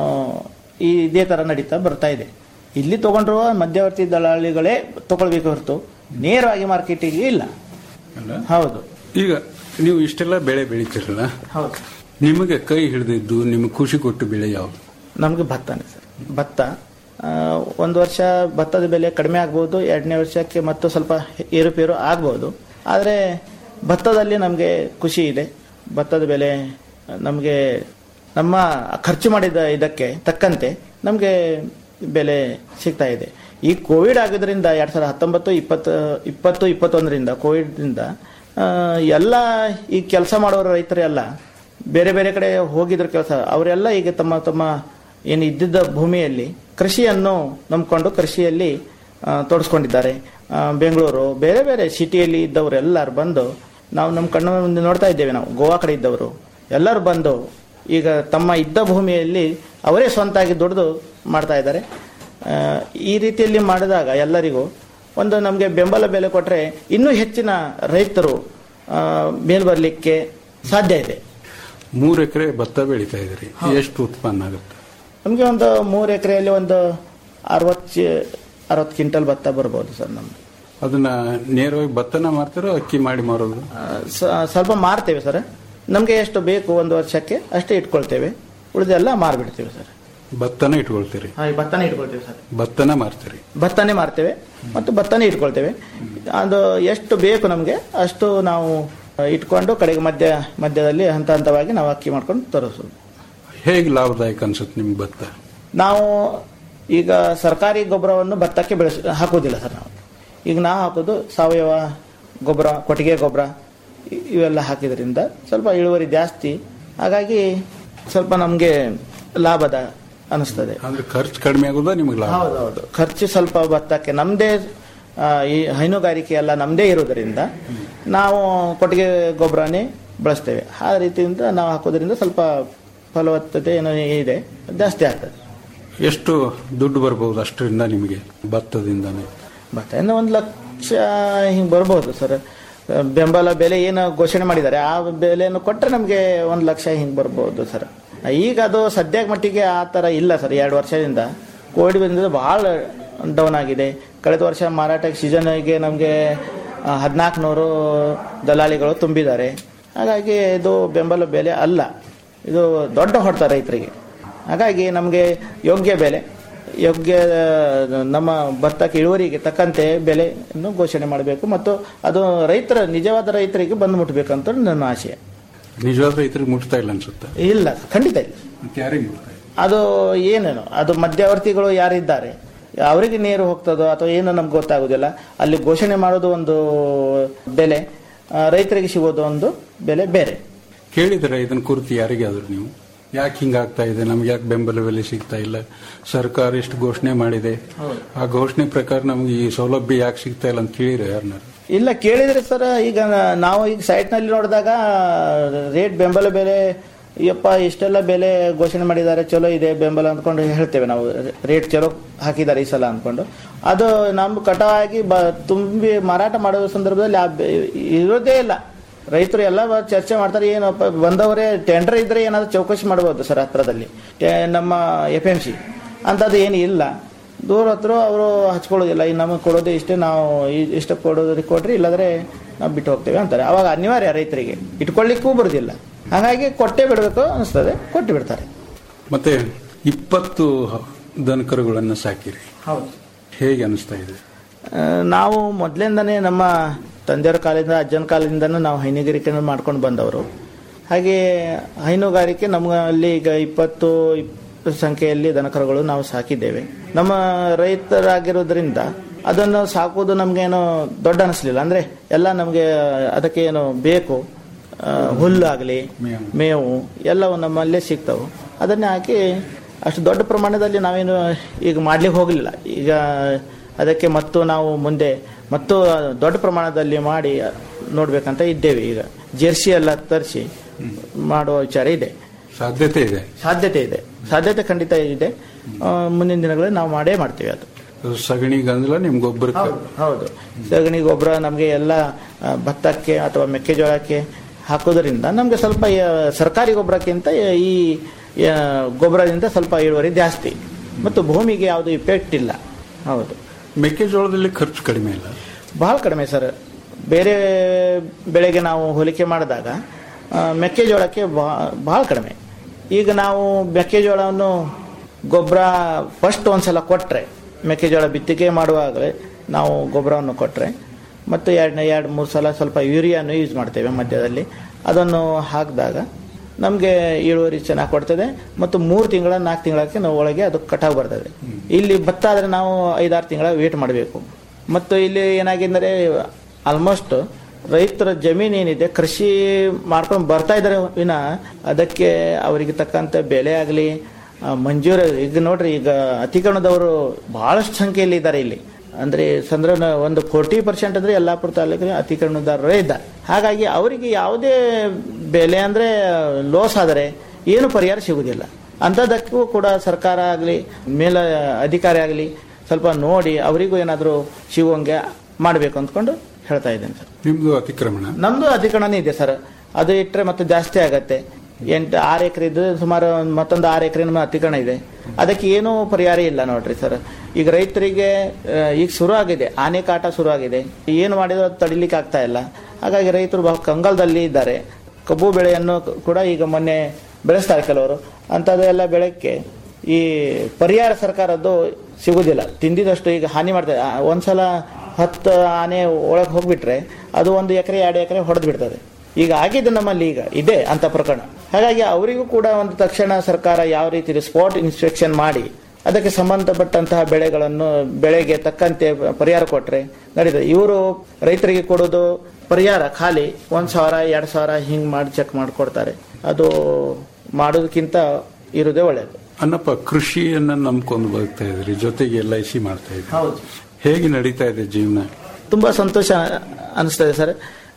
ಈ ಇದೇ ತರ ನಡೀತಾ ಬರ್ತಾ ಇದೆ ಇಲ್ಲಿ ತಗೊಂಡ್ರುವ ಮಧ್ಯವರ್ತಿ ದಳ್ಳಾಳಿಗಳೇ ತಗೊಳ್ಬೇಕು ಹೊರತು ನೇರವಾಗಿ ಮಾರ್ಕೆಟಿಗೆ ಇಲ್ಲ ಅಲ್ಲ ಹೌದು ಈಗ ನೀವು ಇಷ್ಟೆಲ್ಲ ಬೆಳೆ ಬೆಳಿತೀರಲ್ಲ ಹೌದು ನಿಮಗೆ ಕೈ ಹಿಡಿದಿದ್ದು ನಿಮಗೆ ಖುಷಿ ಕೊಟ್ಟು ಬೆಳೆ ಯಾವುದು ನಮಗೆ ಭತ್ತನೇ ಸರ್ ಭತ್ತ ಆ, ಒಂದು ವರ್ಷ ಭತ್ತದ ಬೆಲೆ ಕಡಿಮೆ ಆಗ್ಬೋದು ಎರಡನೇ ವರ್ಷಕ್ಕೆ ಮತ್ತು ಸ್ವಲ್ಪ ಏರುಪೇರು ಆಗ್ಬೋದು ಆದರೆ ಭತ್ತದಲ್ಲಿ ನಮಗೆ ಖುಷಿ ಇದೆ ಭತ್ತದ ಬೆಲೆ ನಮಗೆ ನಮ್ಮ ಖರ್ಚು ಮಾಡಿದ ಇದಕ್ಕೆ ತಕ್ಕಂತೆ ನಮಗೆ ಬೆಲೆ ಸಿಗ್ತಾ ಇದೆ ಈ ಕೋವಿಡ್ ಆಗಿದ್ರಿಂದ ಎರಡ್ ಸಾವಿರದ ಹತ್ತೊಂಬತ್ತು ಇಪ್ಪತ್ತು ಇಪ್ಪತ್ತು ಇಪ್ಪತ್ತೊಂದರಿಂದ ಕೋವಿಡ್ದಿಂದ ಆ, ಎಲ್ಲ ಈ ಕೆಲಸ ಮಾಡೋರು ರೈತರೆಲ್ಲ ಬೇರೆ ಬೇರೆ ಕಡೆ ಹೋಗಿದ್ರ ಕೆಲಸ ಅವರೆಲ್ಲ ಈಗ ತಮ್ಮ ತಮ್ಮ ಏನು ಇದ್ದಿದ್ದ ಭೂಮಿಯಲ್ಲಿ ಕೃಷಿಯನ್ನು ನಂಬಿಕೊಂಡು ಕೃಷಿಯಲ್ಲಿ ಆ, ತೊಡಸ್ಕೊಂಡಿದ್ದಾರೆ ಆ, ಬೆಂಗಳೂರು ಬೇರೆ ಬೇರೆ ಸಿಟಿಯಲ್ಲಿ ಇದ್ದವರೆಲ್ಲರೂ ಬಂದು ನಾವು ನಮ್ಮ ಕಣ್ಣ ಮುಂದೆ ನೋಡ್ತಾ ಇದ್ದೇವೆ ನಾವು ಗೋವಾ ಕಡೆ ಇದ್ದವರು ಎಲ್ಲರೂ ಬಂದು ಈಗ ತಮ್ಮ ಇದ್ದ ಭೂಮಿಯಲ್ಲಿ ಅವರೇ ಸ್ವಂತಾಗಿ ದುಡಿದು ಮಾಡ್ತಾ ಇದ್ದಾರೆ ಆ, ಈ ರೀತಿಯಲ್ಲಿ ಮಾಡಿದಾಗ ಎಲ್ಲರಿಗೂ ಒಂದು ನಮಗೆ ಬೆಂಬಲ ಬೆಲೆ ಕೊಟ್ಟರೆ ಇನ್ನೂ ಹೆಚ್ಚಿನ ರೈತರು ಆ, ಮೇಲ್ ಬರಲಿಕ್ಕೆ ಸಾಧ್ಯ ಇದೆ ಮೂರು ಎಕರೆ ಭತ್ತ ಬೆಳೀತಾ ಇದ್ರಿ ಎಷ್ಟು ಉತ್ಪನ್ನ ಆಗುತ್ತೆ ನಮಗೆ ಒಂದು ಮೂರು ಎಕರೆಯಲ್ಲಿ ಒಂದು ಅರವತ್ತು ಅರವತ್ತು ಕ್ವಿಂಟಲ್ ಭತ್ತ ಬರ್ಬೋದು ಸರ್ ನಮ್ಗೆ ಅದನ್ನ ನೇರವಾಗಿ ಭತ್ತನ ಮಾರ್ತಾರೋ ಅಕ್ಕಿ ಮಾಡಿ ಮಾರೋದು ಆ, ಸ- ಸ್ವಲ್ಪ ಮಾರ್ತೇವೆ ಸರ್ ನಮಗೆ ಎಷ್ಟು ಬೇಕು ಒಂದು ವರ್ಷಕ್ಕೆ ಅಷ್ಟೇ ಇಟ್ಕೊಳ್ತೇವೆ ಉಳಿದೆಲ್ಲ ಮಾರ್ಬಿಡ್ತೇವೆ ಸರ್ ಭತ್ತನ ಇಟ್ಕೊಳ್ತೀರಿ ಹಾಂ ಭತ್ತನೇ ಇಟ್ಕೊಳ್ತೇವೆ ಸರ್ ಭತ್ತನ ಮಾರ್ತೀರಿ ಭತ್ತನೇ ಮಾರ್ತೇವೆ ಮತ್ತು ಭತ್ತನೇ ಇಟ್ಕೊಳ್ತೇವೆ ಅದು ಎಷ್ಟು ಬೇಕು ನಮಗೆ ಅಷ್ಟು ನಾವು ಇಟ್ಕೊಂಡು ಕಡೆಗೆ ಮಧ್ಯ ಮಧ್ಯದಲ್ಲಿ ಹಂತ ಹಂತವಾಗಿ ನಾವು ಅಕ್ಕಿ ಮಾಡ್ಕೊಂಡು ತರಿಸೋದು ಹೇಗೆ ಲಾಭದಾಯಕ ಅನ್ಸುತ್ತೆ ನಿಮ್ಗೆ ಭತ್ತ ನಾವು ಈಗ ಸರ್ಕಾರಿ ಗೊಬ್ಬರವನ್ನು ಭತ್ತಕ್ಕೆ ಬೆಳೆಸ ಹಾಕೋದಿಲ್ಲ ಸರ್ ನಾವು ಈಗ ನಾವು ಹಾಕೋದು ಸಾವಯವ ಗೊಬ್ಬರ ಕೊಟ್ಟಿಗೆ ಗೊಬ್ಬರ ಇ- ಇವೆಲ್ಲ ಹಾಕಿದ್ರಿಂದ ಸ್ವಲ್ಪ ಇಳುವರಿ ಜಾಸ್ತಿ ಹಾಗಾಗಿ ಸ್ವಲ್ಪ ನಮಗೆ ಲಾಭದ ಅನಿಸ್ತದೆ ಅಂದ್ರೆ ಖರ್ಚು ಕಡಿಮೆ ಆಗೋದಾ ನಿಮ್ಗೆ ಲಾಭ ಹೌದೌದು ಖರ್ಚು ಸ್ವಲ್ಪ ಭತ್ತಕ್ಕೆ ನಮ್ಮದೇ ಈ ಹೈನುಗಾರಿಕೆ ಎಲ್ಲ ನಮ್ಮದೇ ಇರೋದರಿಂದ ನಾವು ಕೊಟ್ಟಿಗೆ ಗೊಬ್ಬರನೇ ಬಳಸ್ತೇವೆ ಆ ರೀತಿಯಿಂದ ನಾವು ಹಾಕೋದ್ರಿಂದ ಸ್ವಲ್ಪ ಫಲವತ್ತತೆ ಏನೋ ಇದೆ ಜಾಸ್ತಿ ಆಗ್ತದೆ ಎಷ್ಟು ದುಡ್ಡು ಬರ್ಬೋದು ಅಷ್ಟರಿಂದ ನಿಮಗೆ ಭತ್ತದಿಂದಾನೆ ಭತ್ತ ಒಂದು ಲಕ್ಷ ಹಿಂಗೆ ಬರ್ಬೋದು ಸರ್ ಬೆಂಬಲ ಬೆಲೆ ಏನು ಘೋಷಣೆ ಮಾಡಿದ್ದಾರೆ ಆ ಬೆಲೆಯನ್ನು ಕೊಟ್ಟರೆ ನಮಗೆ ಒಂದು ಲಕ್ಷ ಹಿಂಗೆ ಬರ್ಬೋದು ಸರ್ ಈಗ ಅದು ಸದ್ಯಕ್ಕೆ ಮಟ್ಟಿಗೆ ಆ ಥರ ಇಲ್ಲ ಸರ್ ಎರಡು ವರ್ಷದಿಂದ ಕೋವಿಡ್ ಬಂದಿದ್ದು ಭಾಳ ಡೌನ್ ಆಗಿದೆ ಕಳೆದ ವರ್ಷ ಮಾರಾಟ ಸೀಸನ್ಗೆ ನಮಗೆ ಹದಿನಾಲ್ಕು ನೂರು ದಲಾಳಿಗಳು ತುಂಬಿದ್ದಾರೆ ಹಾಗಾಗಿ ಇದು ಬೆಂಬಲ ಬೆಲೆ ಅಲ್ಲ ಇದು ದೊಡ್ಡ ಹೊಡೆತ ರೈತರಿಗೆ ಹಾಗಾಗಿ ನಮಗೆ ಯೋಗ್ಯ ಬೆಲೆ ಯೋಗ್ಯ ನಮ್ಮ ಭತ್ತಕ್ಕೆ ಇಳುವರಿಗೆ ತಕ್ಕಂತೆ ಬೆಲೆಯನ್ನು ಘೋಷಣೆ ಮಾಡಬೇಕು ಮತ್ತು ಅದು ರೈತರ ನಿಜವಾದ ರೈತರಿಗೆ ಬಂದು ಮುಟ್ಟಬೇಕಂತ ನನ್ನ ಆಶಯ ನಿಜವಾದ ರೈತರಿಗೆ ಮುಟ್ತಾ ಇಲ್ಲ ಅನ್ಸುತ್ತೆ ಇಲ್ಲ ಖಂಡಿತ ಇಲ್ಲ ಮತ್ತೆ ಯಾರಿಗೆ ಮುಟ್ತಾ ಇಲ್ಲ? ಅದು ಏನೇನು ಅದು ಮಧ್ಯವರ್ತಿಗಳು ಯಾರಿದ್ದಾರೆ ಅವರಿಗೆ ನೀರು ಹೋಗ್ತದೋ ಅಥವಾ ಏನು ನಮ್ಗೆ ಗೊತ್ತಾಗೋದಿಲ್ಲ ಅಲ್ಲಿ ಘೋಷಣೆ ಮಾಡೋದು ಒಂದು ಬೆಲೆ ಆ, ರೈತರಿಗೆ ಸಿಗೋದು ಒಂದು ಬೆಲೆ ಬೇರೆ ಕೇಳಿದ್ರೆ ಇದನ್ನ ಕುರಿತು ಯಾರಿಗಾದ್ರು ನೀವು ಯಾಕೆ ಹಿಂಗಾಗ್ತಾ ಇದೆ ನಮ್ಗೆ ಯಾಕೆ ಬೆಂಬಲ ಬೆಲೆ ಸಿಗ್ತಾ ಇಲ್ಲ ಸರ್ಕಾರ ಎಷ್ಟು ಘೋಷಣೆ ಮಾಡಿದೆ ಆ ಘೋಷಣೆ ಪ್ರಕಾರ ನಮ್ಗೆ ಈ ಸೌಲಭ್ಯ ಯಾಕೆ ಸಿಗ್ತಾ ಇಲ್ಲ ಅಂತ ಕೇಳಿದ್ರೆ ಯಾರನ್ನಾರು ಇಲ್ಲ ಕೇಳಿದ್ರೆ ಸರ್ ಈಗ ನಾವು ಈಗ ಸೈಟ್ನಲ್ಲಿ ನೋಡಿದಾಗ ರೇಟ್ ಬೆಂಬಲ ಬೆಲೆ ಯಪ್ಪ ಇಷ್ಟೆಲ್ಲ ಬೆಲೆ ಘೋಷಣೆ ಮಾಡಿದ್ದಾರೆ ಚಲೋ ಇದೆ ಬೆಂಬಲ ಅಂದ್ಕೊಂಡು ಹೇಳ್ತೇವೆ ನಾವು ರೇಟ್ ಚಲೋ ಹಾಕಿದ್ದಾರೆ ಈ ಸಲ ಅಂದ್ಕೊಂಡು ಅದು ನಮ್ಮ ಕಟಾವಾಗಿ ಬ ತುಂಬಿ ಮಾರಾಟ ಮಾಡೋ ಸಂದರ್ಭದಲ್ಲಿ ಆ ಬೆ- ಇರೋದೇ ಇಲ್ಲ ರೈತರು ಎಲ್ಲ ಬ- ಚರ್ಚೆ ಮಾಡ್ತಾರೆ ಏನಪ್ಪ ಬಂದವರೇ ಟೆಂಡರ್ ಇದ್ರೆ ಏನಾದ್ರು ಚೌಕಶಿ ಮಾಡ್ಬೋದು ಸರ್ ಹತ್ರದಲ್ಲಿ ಟೆ- ನಮ್ಮ ಎಫ್ ಎಂ ಸಿ ಅಂಥದ್ದು ಏನು ಇಲ್ಲ ದೂರ ಹತ್ರ ಅವರು ಹಚ್ಕೊಳ್ಳೋದಿಲ್ಲ ಈ ನಮಗೆ ಕೊಡೋದು ಇಷ್ಟೇ ನಾವು ಇ- ಇಷ್ಟು ಕೊಡೋದಕ್ಕೆ ಕೊಡ್ರಿ ಇಲ್ಲಾಂದ್ರೆ ನಾವು ಬಿಟ್ಟು ಹೋಗ್ತೇವೆ ಅಂತಾರೆ ಅವಾಗ ಅನಿವಾರ್ಯ ರೈತರಿಗೆ ಇಟ್ಕೊಳ್ಳಿಕ್ಕೂ ಬರೋದಿಲ್ಲ ಹಾಗಾಗಿ ಕೊಟ್ಟೆ ಬಿಡಬೇಕು ಅನಿಸ್ತದೆ ಕೊಟ್ಟು ಬಿಡ್ತಾರೆ ಮತ್ತೆ ಇಪ್ಪತ್ತು ದನಕರುಗಳನ್ನು ಸಾಕಿರಿ ಹೌದು ಹೇಗೆ ಅನಿಸ್ತಾ ಇದೆ ಆ, ನಾವು ಮೊದಲಿಂದನೇ ನಮ್ಮ ತಂದೆಯವರ ಕಾಲದಿಂದ ಅಜ್ಜನ ಕಾಲದಿಂದನೂ ನಾವು ಹೈನುಗಾರಿಕೆ ಮಾಡ್ಕೊಂಡು ಬಂದವರು ಹಾಗೆ ಹೈನುಗಾರಿಕೆ ನಮ್ಮಲ್ಲಿ ಈಗ ಇಪ್ಪತ್ತು ಇಪ್ಪತ್ತು ಸಂಖ್ಯೆಯಲ್ಲಿ ದನಕರುಗಳು ನಾವು ಸಾಕಿದ್ದೇವೆ ನಮ್ಮ ರೈತರಾಗಿರೋದ್ರಿಂದ ಅದನ್ನು ಸಾಕುವುದು ನಮಗೇನು ದೊಡ್ಡ ಅನಿಸ್ಲಿಲ್ಲ ಅಂದರೆ ಎಲ್ಲ ನಮಗೆ ಅದಕ್ಕೆ ಏನು ಬೇಕು ಆ, ಹುಲ್ಲಾಗಲಿ ಮೇವು. ಮೇವು ಎಲ್ಲವೂ ನಮ್ಮಲ್ಲೇ ಸಿಗ್ತವೆ ಅದನ್ನೇ ಹಾಕಿ ಅಷ್ಟು ದೊಡ್ಡ ಪ್ರಮಾಣದಲ್ಲಿ ನಾವೇನು ಈಗ ಮಾಡ್ಲಿಕ್ಕೆ ಹೋಗಲಿಲ್ಲ ಈಗ ಅದಕ್ಕೆ ಮತ್ತು ನಾವು ಮುಂದೆ ಮತ್ತು ದೊಡ್ಡ ಪ್ರಮಾಣದಲ್ಲಿ ಮಾಡಿ ನೋಡ್ಬೇಕಂತ ಇದ್ದೇವೆ ಈಗ ಜೆರ್ಸಿ ಎಲ್ಲ ತರಿಸಿ ಮಾಡುವ ವಿಚಾರ ಇದೆ ಸಾಧ್ಯತೆ ಇದೆ ಸಾಧ್ಯತೆ ಇದೆ ಸಾಧ್ಯತೆ ಖಂಡಿತ ಇದೆ ಆ, ಮುಂದಿನ ದಿನಗಳಲ್ಲಿ ನಾವು ಮಾಡೇ ಮಾಡ್ತೀವಿ ಅದು ಅದು ಸಗಣಿ ಗಂಜಲ ನಿಮ್ ಗೊಬ್ಬರಕ್ಕೆ ಹೌದು ಸಗಣಿ ಗೊಬ್ಬರ ನಮಗೆ ಎಲ್ಲ ಆ, ಭತ್ತಕ್ಕೆ ಅಥವಾ ಮೆಕ್ಕೆಜೋಳಕ್ಕೆ ಹಾಕೋದ್ರಿಂದ ನಮಗೆ ಸ್ವಲ್ಪ ಆ, ಸರ್ಕಾರಿ ಗೊಬ್ಬರಕ್ಕಿಂತ ಈ ಆ, ಗೊಬ್ಬರದಿಂದ ಸ್ವಲ್ಪ ಇಳುವರಿ ಜಾಸ್ತಿ ಮತ್ತು ಭೂಮಿಗೆ ಯಾವುದು ಇಫೆಕ್ಟ್ ಇಲ್ಲ ಹೌದು ಮೆಕ್ಕೆಜೋಳದಲ್ಲಿ ಖರ್ಚು ಕಡಿಮೆ ಇಲ್ಲ ಬಹಳ ಕಡಿಮೆ ಸರ್ ಬೇರೆ ಬೆಳೆಗೆ ನಾವು ಹೋಲಿಕೆ ಮಾಡಿದಾಗ ಆ, ಮೆಕ್ಕೆಜೋಳಕ್ಕೆ ಬಹಳ ಕಡಿಮೆ ಈಗ ನಾವು ಮೆಕ್ಕೆಜೋಳವನ್ನು ಗೊಬ್ಬರ ಫಸ್ಟ್ ಒಂದ್ಸಲ ಕೊಟ್ಟರೆ ಮೆಕ್ಕೆಜೋಳ ಬಿತ್ತಿಗೆ ಮಾಡುವಾಗಲೇ ನಾವು ಗೊಬ್ಬರವನ್ನು ಕೊಟ್ಟರೆ ಮತ್ತು ಎರಡು ಎರಡು ಮೂರು ಸಲ ಸ್ವಲ್ಪ ಯೂರಿಯಾನು ಯೂಸ್ ಮಾಡ್ತೇವೆ ಮಧ್ಯದಲ್ಲಿ ಅದನ್ನು ಹಾಕಿದಾಗ ನಮಗೆ ಇಳುವರಿ ಚೆನ್ನಾಗಿ ಕೊಡ್ತದೆ ಮತ್ತು ಮೂರು ತಿಂಗಳ ನಾಲ್ಕು ತಿಂಗಳಕ್ಕೆ ನಾವು ಒಳಗೆ ಅದು ಕಟಾವು ಬರ್ತದೆ ಇಲ್ಲಿ ಭತ್ತ ಆದರೆ ನಾವು ಐದಾರು ತಿಂಗಳ ವೇಟ್ ಮಾಡಬೇಕು ಮತ್ತು ಇಲ್ಲಿ ಏನಾಗಿದ್ದರೆ ಆಲ್ಮೋಸ್ಟ್ ರೈತರ ಜಮೀನು ಏನಿದೆ ಕೃಷಿ ಮಾಡ್ಕೊಂಡು ಬರ್ತಾ ಇದ್ದಾರೆ ವಿನ ಅದಕ್ಕೆ ಅವರಿಗೆ ತಕ್ಕಂಥ ಬೆಲೆ ಆಗಲಿ ಮಂಜೂರು ಈಗ ನೋಡ್ರಿ ಈಗ ಅತಿಕ್ರಮಣದವರು ಬಹಳಷ್ಟು ಸಂಖ್ಯೆಯಲ್ಲಿ ಇದ್ದಾರೆ ಇಲ್ಲಿ ಅಂದ್ರೆ ಸಂದ್ರ ಒಂದು ಫೋರ್ಟಿ ಪರ್ಸೆಂಟ್ ಅಂದ್ರೆ ಯಲ್ಲಾಪುರ ತಾಲೂಕಿನ ಅತಿಕ್ರಮಣದಾರರೇ ಇದ್ದಾರೆ ಹಾಗಾಗಿ ಅವರಿಗೆ ಯಾವುದೇ ಬೆಲೆ ಅಂದ್ರೆ ಲೋಸ್ ಆದರೆ ಏನು ಪರಿಹಾರ ಸಿಗುವುದಿಲ್ಲ ಅಂಥದ್ದಕ್ಕೂ ಕೂಡ ಸರ್ಕಾರ ಆಗಲಿ ಮೇಲ ಅಧಿಕಾರಿ ಆಗಲಿ ಸ್ವಲ್ಪ ನೋಡಿ ಅವರಿಗೂ ಏನಾದರೂ ಸಿಗುವಂಗೆ ಮಾಡಬೇಕು ಅಂದ್ಕೊಂಡು ಹೇಳ್ತಾ ಇದ್ದೇನೆ ಸರ್ ನಿಮ್ದು ಅತಿಕ್ರಮಣ ನಮ್ದು ಅಧಿಕರಣನೇ ಇದೆ ಸರ್ ಅದು ಇಟ್ಟರೆ ಮತ್ತೆ ಜಾಸ್ತಿ ಆಗತ್ತೆ ಎಂಟು ಆರು ಎಕರೆ ಇದ್ದು ಸುಮಾರು ಒಂದ್- ಮತ್ತೊಂದು ಆರು ಎಕರೆ ನಮ್ಮ ಅತಿಕ್ರಮಣ ಇದೆ ಅದಕ್ಕೆ ಏನೂ ಪರಿಹಾರ ಇಲ್ಲ ನೋಡ್ರಿ ಸರ್ ಈಗ ರೈತರಿಗೆ ಆ, ಈಗ ಶುರು ಆಗಿದೆ ಆನೆ ಕಾಟ ಶುರು ಆಗಿದೆ ಏನು ಮಾಡಿದ್ರು ಅದು ತಡಿಲಿಕ್ಕೆ ಆಗ್ತಾ ಇಲ್ಲ ಹಾಗಾಗಿ ರೈತರು ಬಹಳ ಕಂಗಾಲದಲ್ಲಿ ಇದ್ದಾರೆ ಕಬ್ಬು ಬೆಳೆಯನ್ನು ಕೂಡ ಈಗ ಮೊನ್ನೆ ಬೆಳೆಸ್ತಾರೆ ಕೆಲವರು ಅಂಥದ್ದೆಲ್ಲ ಬೆಳೆಕ್ಕೆ ಈ ಪರಿಹಾರ ಸರ್ಕಾರದ್ದು ಸಿಗುದಿಲ್ಲ ತಿಂದಿದಷ್ಟು ಈಗ ಹಾನಿ ಮಾಡ್ತದೆ ಆ, ಒಂದ್ಸಲ ಹತ್ತು ಆನೆ ಒಳಗೆ ಹೋಗ್ಬಿಟ್ರೆ ಅದು ಒಂದು ಎಕರೆ ಎರಡು ಎಕರೆ ಹೊಡೆದು ಬಿಡ್ತದೆ ಈಗ ಆಗಿದೆ ನಮ್ಮಲ್ಲಿ ಈಗ ಇದೆ ಅಂತ ಪ್ರಕರಣ ಹಾಗಾಗಿ ಅವರಿಗೂ ಕೂಡ ಒಂದು ತಕ್ಷಣ ಸರ್ಕಾರ ಯಾವ ರೀತಿ ಸ್ಪಾಟ್ ಇನ್ಸ್ಪೆಕ್ಷನ್ ಮಾಡಿ ಅದಕ್ಕೆ ಸಂಬಂಧಪಟ್ಟಂತಹ ಬೆಳೆಗಳನ್ನು ಬೆಳೆಗೆ ತಕ್ಕಂತೆ ಪರಿಹಾರ ಕೊಟ್ರೆ ನಡೀತದೆ ಇವರು ರೈತರಿಗೆ ಕೊಡೋದು ಪರಿಹಾರ ಖಾಲಿ ಒಂದ್ ಸಾವಿರ ಎರಡ್ ಸಾವಿರ ಹಿಂಗ್ ಮಾಡಿ ಚೆಕ್ ಮಾಡಿಕೊಡ್ತಾರೆ ಅದು ಮಾಡೋದಕ್ಕಿಂತ ಇರುವುದೇ ಒಳ್ಳೆಯದು ಅನ್ನಪ್ಪ ಕೃಷಿಯನ್ನ ನಂಬ್ಕೊಂಡು ಬದುಕ್ತಾ ಇದ್ರಿ ಜೊತೆಗೆ ಎಲ್ ಐ ಸಿ ಮಾಡ್ತಾ ಇದ್ರಿ ಹೌದು ಹೇಗೆ ನಡೀತಾ ಇದೆ ಜೀವನ ತುಂಬಾ ಸಂತೋಷ ಅನಿಸ್ತದೆ ಸರ್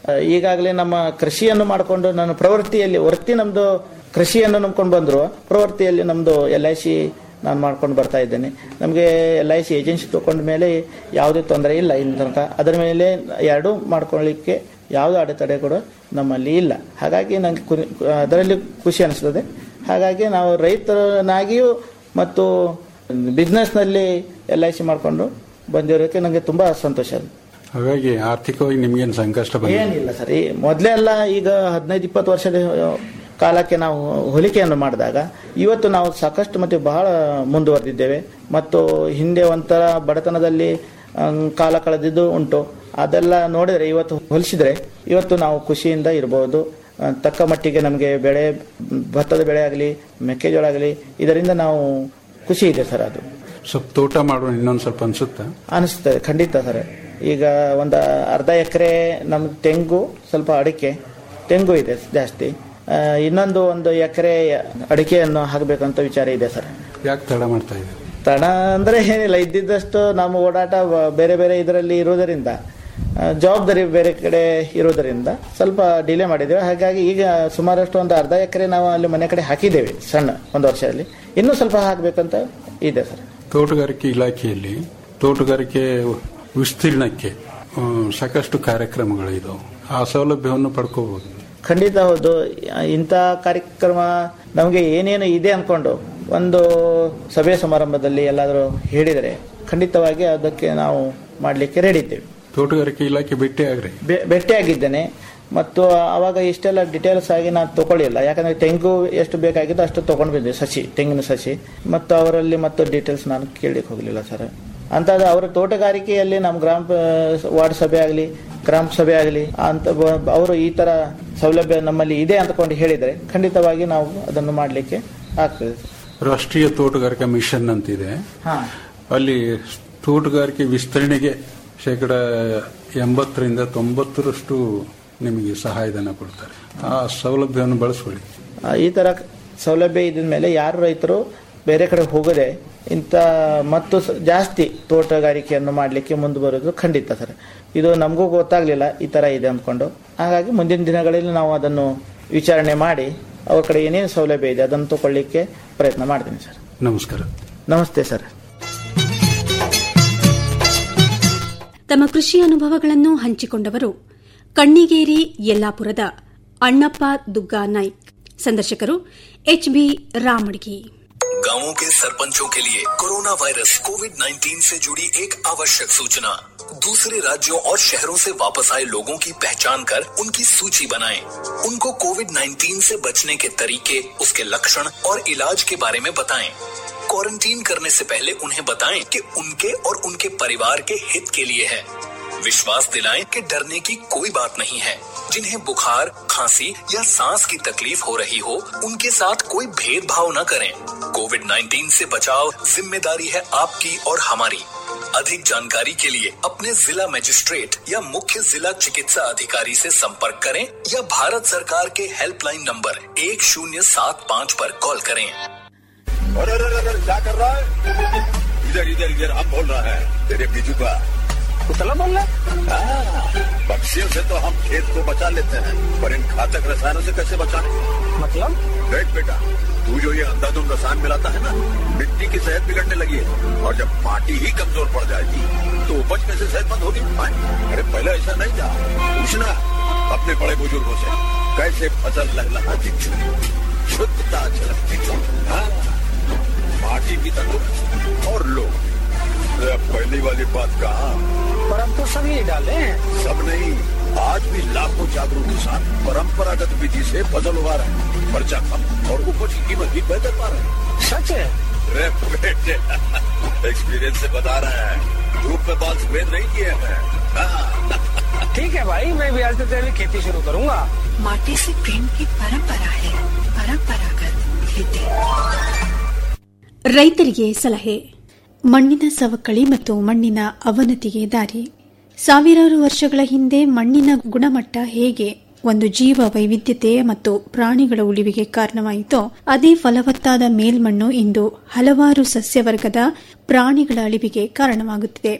ಈಗಾಗಲೇ ನಮ್ಮ ಕೃಷಿಯನ್ನು ಮಾಡಿಕೊಂಡು ನಾನು ಪ್ರವೃತ್ತಿಯಲ್ಲಿ ವೃತ್ತಿ ನಮ್ದು ಕೃಷಿಯನ್ನು ನಂಬ್ಕೊಂಡು ಬಂದ್ರು ಪ್ರವೃತ್ತಿಯಲ್ಲಿ ನಮ್ದು ಎಲ್ ಐ ಸಿ ನಾನು ಮಾಡ್ಕೊಂಡು ಬರ್ತಾ ಇದ್ದೇನೆ ನಮಗೆ ಎಲ್ ಐ ಸಿ ಏಜೆನ್ಸಿ ತಗೊಂಡ ಮೇಲೆ ಯಾವುದೇ ತೊಂದರೆ ಇಲ್ಲ ಇನ್ನು ತನಕ ಅದರ ಮೇಲೆ ಎರಡೂ ಮಾಡ್ಕೊಳ್ಳಿಕ್ಕೆ ಯಾವುದೇ ಅಡೆತಡೆ ಕೂಡ ನಮ್ಮಲ್ಲಿ ಇಲ್ಲ ಹಾಗಾಗಿ ನನಗೆ ಕು- ಅದರಲ್ಲಿ ಖುಷಿ ಅನಿಸ್ತದೆ ಹಾಗಾಗಿ ನಾವು ರೈತನಾಗಿಯೂ ಮತ್ತು ಬಿಸ್ನೆಸ್ನಲ್ಲಿ ಎಲ್ ಐ ಸಿ ಮಾಡಿಕೊಂಡು ಬಂದಿರೋಕ್ಕೆ ನನಗೆ ತುಂಬ ಸಂತೋಷ ಇದೆ ಹಾಗಾಗಿ ಆರ್ಥಿಕವಾಗಿ ನಿಮ್ಗೇನು ಸಂಕಷ್ಟ ಬಂದಿದೆ ಏನಿಲ್ಲ ಸರ್ ಈ ಮೊದಲೇ ಎಲ್ಲ ಈಗ ಹದಿನೈದು ಇಪ್ಪತ್ತು ವರ್ಷದ ಕಾಲಕ್ಕೆ ನಾವು ಹೋಲಿಕೆಯನ್ನು ಮಾಡಿದಾಗ ಇವತ್ತು ನಾವು ಸಾಕಷ್ಟು ಮತ್ತೆ ಬಹಳ ಮುಂದುವರೆದಿದ್ದೇವೆ ಮತ್ತು ಹಿಂದೆ ಒಂಥರ ಬಡತನದಲ್ಲಿ ಅಂ, ಕಾಲ ಕಳೆದಿದ್ದು ಉಂಟು ಅದೆಲ್ಲ ನೋಡಿದ್ರೆ ಇವತ್ತು ಹೋಲಿಸಿದ್ರೆ ಇವತ್ತು ನಾವು ಖುಷಿಯಿಂದ ಇರಬಹುದು ಆ, ತಕ್ಕ ಮಟ್ಟಿಗೆ ನಮಗೆ ಬೆಳೆ ಭತ್ತದ ಬೆಳೆ ಆಗಲಿ ಮೆಕ್ಕೆಜೋಳ ಆಗಲಿ ಇದರಿಂದ ನಾವು ಖುಷಿ ಇದೆ ಸರ್ ಅದು ಸ್ವಲ್ಪ ತೋಟ ಮಾಡುವ ಇನ್ನೊಂದು ಸ್ವಲ್ಪ ಅನ್ಸುತ್ತಾ ಅನಿಸ್ತದೆ ಖಂಡಿತ ಸರ್ ಈಗ ಒಂದು ಅರ್ಧ ಎಕರೆ ನಮ್ಗೆ ತೆಂಗು ಸ್ವಲ್ಪ ಅಡಿಕೆ ತೆಂಗು ಇದೆ ಜಾಸ್ತಿ ಆ, ಇನ್ನೊಂದು ಒಂದು ಎಕರೆ ಅಡಿಕೆಯನ್ನು ಹಾಕಬೇಕಂತ ವಿಚಾರ ಇದೆ ಸರ್ ಯಾಕೆ ತಡ ಮಾಡ್ತಾ ಇದ್ದೀವಿ ತಡ ಅಂದ್ರೆ ಏನಿಲ್ಲ ಇದ್ದಿದ್ದಷ್ಟು ನಮ್ಮ ಓಡಾಟ ಬ- ಬೇರೆ ಬೇರೆ ಇದರಲ್ಲಿ ಇರುವುದರಿಂದ ಆ, ಜವಾಬ್ದಾರಿ ಬೇರೆ ಕಡೆ ಇರುವುದರಿಂದ ಸ್ವಲ್ಪ ಡಿಲೇ ಮಾಡಿದ್ದೇವೆ ಹಾಗಾಗಿ ಈಗ ಸುಮಾರಷ್ಟು ಒಂದು ಅರ್ಧ ಎಕರೆ ನಾವು ಅಲ್ಲಿ ಮನೆ ಕಡೆ ಹಾಕಿದ್ದೇವೆ ಸಣ್ಣ ಒಂದು ವರ್ಷದಲ್ಲಿ ಇನ್ನೂ ಸ್ವಲ್ಪ ಹಾಕಬೇಕಂತ ಇದೆ ಸರ್ ತೋಟಗಾರಿಕೆ ಇಲಾಖೆಯಲ್ಲಿ ತೋಟಗಾರಿಕೆ ವಿಸ್ತೀರ್ಣಕ್ಕೆ ಆ, ಸಾಕಷ್ಟು ಕಾರ್ಯಕ್ರಮಗಳಿದಾವೆ ಆ ಸೌಲಭ್ಯವನ್ನು ಪಡ್ಕೋಬಹುದು ಖಂಡಿತ ಹೌದು ಇಂಥ ಕಾರ್ಯಕ್ರಮ ನಮಗೆ ಏನೇನು ಇದೆ ಅನ್ಕೊಂಡು ಒಂದು ಸಭೆ ಸಮಾರಂಭದಲ್ಲಿ ಎಲ್ಲಾದರೂ ಹೇಳಿದರೆ ಖಂಡಿತವಾಗಿ ಅದಕ್ಕೆ ನಾವು ಮಾಡಲಿಕ್ಕೆ ರೆಡಿ ಇದ್ದೇವೆ ತೋಟಗಾರಿಕೆ ಇಲಾಖೆ ಭೇಟಿ ಆಗ್ರಿ ಬೆ- ಭೇಟಿಯಾಗಿದ್ದೇನೆ ಮತ್ತು ಆವಾಗ ಇಷ್ಟೆಲ್ಲ ಡೀಟೇಲ್ಸ್ ಆಗಿ ನಾನು ತಗೊಳ್ಳಿಲ್ಲ ಯಾಕಂದ್ರೆ ತೆಂಗು ಎಷ್ಟು ಬೇಕಾಗಿದ್ದು ಅಷ್ಟು ತಗೊಂಡು ಬಂದೆ ಸಸಿ ತೆಂಗಿನ ಸಸಿ ಮತ್ತು ಅವರಲ್ಲಿ ಮತ್ತು ಡೀಟೇಲ್ಸ್ ನಾನು ಕೇಳಲಿಕ್ಕೆ ಹೋಗಲಿಲ್ಲ ಸರ್ ಅಂಥದ್ದು ಅವರ ತೋಟಗಾರಿಕೆಯಲ್ಲಿ ನಮ್ಮ ಗ್ರಾಮ ಪ- ವಾರ್ಡ್ ಸಭೆ ಆಗಲಿ ಗ್ರಾಮ ಸಭೆ ಆಗಲಿ ಅಂತ ಬ- ಅವರು ಈ ತರ ಸೌಲಭ್ಯ ನಮ್ಮಲ್ಲಿ ಇದೆ ಅಂತಕೊಂಡು ಹೇಳಿದರೆ ಖಂಡಿತವಾಗಿ ನಾವು ಅದನ್ನು ಮಾಡಲಿಕ್ಕೆ ಆಗ್ತದೆ ರಾಷ್ಟ್ರೀಯ ತೋಟಗಾರಿಕಾ ಮಿಷನ್ ಅಂತಿದೆ ಹಾ ಅಲ್ಲಿ ತೋಟಗಾರಿಕೆ ವಿಸ್ತರಣೆಗೆ ಶೇಕಡ ಎಂಬತ್ತರಿಂದ ತೊಂಬತ್ತರಷ್ಟು ನಿಮಗೆ ಸಹಾಯಧನ ಕೊಡ್ತಾರೆ ಆ ಸೌಲಭ್ಯವನ್ನು ಬಳಸ್ಕೊಳ್ಳಿ ಆ, ಈ ತರ ಸೌಲಭ್ಯ ಇದ್ದ ಮೇಲೆ ಯಾರು ರೈತರು ಬೇರೆ ಕಡೆ ಹೋಗದೆ ಇಂಥ ಮತ್ತು ಸ- ಜಾಸ್ತಿ ತೋಟಗಾರಿಕೆಯನ್ನು ಮಾಡಲಿಕ್ಕೆ ಮುಂದೆ ಬರೋದು ಖಂಡಿತ ಸರ್ ಇದು ನಮಗೂ ಗೊತ್ತಾಗ್ಲಿಲ್ಲ ಈ ತರ ಇದೆ ಅಂದ್ಕೊಂಡು ಹಾಗಾಗಿ ಮುಂದಿನ ದಿನಗಳಲ್ಲಿ ನಾವು ಅದನ್ನು ವಿಚಾರಣೆ ಮಾಡಿ ಅವ್ರ ಕಡೆ ಏನೇನು ಸೌಲಭ್ಯ ಇದೆ ಅದನ್ನು ತಗೊಳ್ಳಿಕ್ಕೆ ಪ್ರಯತ್ನ ಮಾಡ್ತೀನಿ ಸರ್ ನಮಸ್ಕಾರ ನಮಸ್ತೆ ಸರ್ ತಮ್ಮ ಕೃಷಿ ಅನುಭವಗಳನ್ನು ಹಂಚಿಕೊಂಡವರು ಕಣ್ಣಿಗೇರಿ ಯಲ್ಲಾಪುರದ ಅಣ್ಣಪ್ಪ ದುಗ್ಗಾ ನಾಯ್ಕ್ ಸಂದರ್ಶಕರು ಎಚ್ಬಿ ರಾಮಡ್ಗಿ गांवों के सरपंचों के लिए कोरोना वायरस कोविड 19 से जुड़ी एक आवश्यक सूचना दूसरे राज्यों और शहरों से वापस आए लोगों की पहचान कर उनकी सूची बनाएं। उनको कोविड 19 से बचने के तरीके उसके लक्षण और इलाज के बारे में बताएं। क्वारंटीन करने से पहले उन्हें बताएं कि उनके और उनके परिवार के हित के लिए है विश्वास दिलाएं कि डरने की कोई बात नहीं है जिन्हें बुखार खांसी या सांस की तकलीफ हो रही हो उनके साथ कोई भेदभाव न करें कोविड 19 से बचाव जिम्मेदारी है आपकी और हमारी अधिक जानकारी के लिए अपने जिला मजिस्ट्रेट या मुख्य जिला चिकित्सा अधिकारी से संपर्क करें या भारत सरकार के हेल्पलाइन नंबर एक शून्य सात पाँच पर कॉल करें अरे अरे अरे अरे, क्या कर रहा है इधर इधर इधर हम बोल रहा है तेरे बीजू का कुतला बोल रहा हाँ, पक्षियों से तो हम खेत को बचा लेते हैं पर इन घातक रसायनों से कैसे बचाएं मतलब देख बेटा तू जो ये अंधाधुंध रसायन मिलाता है ना मिट्टी की सेहत बिगड़ने लगी है और जब माटी ही कमजोर पड़ जाएगी तो उपज कैसे सेहतमंद होगी हाँ, अरे पहले ऐसा नहीं था पूछना अपने बड़े बुजुर्गों से कैसे फसल लहलहाती थी शुद्धता झलकती थी हाँ, माटी भी तंदुरुस्त और लोग अरे अब पहली वाली बात कहा पर अब तो सब यही डाले हैं सब नहीं आज भी लाखों जागरूक किसान परंपरागत विधि से फसल उगा रहे हैं खर्चा कम और उपज की कीमत भी बेहतर पा रहे हैं सच है अरे बेटे एक्सपीरियंस से बता रहे हैं धूप में बाल सफेद नहीं किए हैं हाँ, ठीक है भाई मैं भी आज से तेरी खेती शुरू करूंगा माटी से प्रेम की परंपरा है परंपरागत खेती ರೈತರಿಗೆ ಸಲಹೆ ಮಣ್ಣಿನ ಸವಕಳಿ ಮತ್ತು ಮಣ್ಣಿನ ಅವನತಿಗೆ ದಾರಿ ಸಾವಿರಾರು ವರ್ಷಗಳ ಹಿಂದೆ ಮಣ್ಣಿನ ಗುಣಮಟ್ಟ ಹೇಗೆ ಒಂದು ಜೀವ ವೈವಿಧ್ಯತೆ ಮತ್ತು ಪ್ರಾಣಿಗಳ ಉಳಿವಿಗೆ ಕಾರಣವಾಯಿತೋ ಅದೇ ಫಲವತ್ತಾದ ಮೇಲ್ಮಣ್ಣು ಇಂದು ಹಲವಾರು ಸಸ್ಯವರ್ಗದ ಪ್ರಾಣಿಗಳ ಅಳಿವಿಗೆ ಕಾರಣವಾಗುತ್ತಿದೆ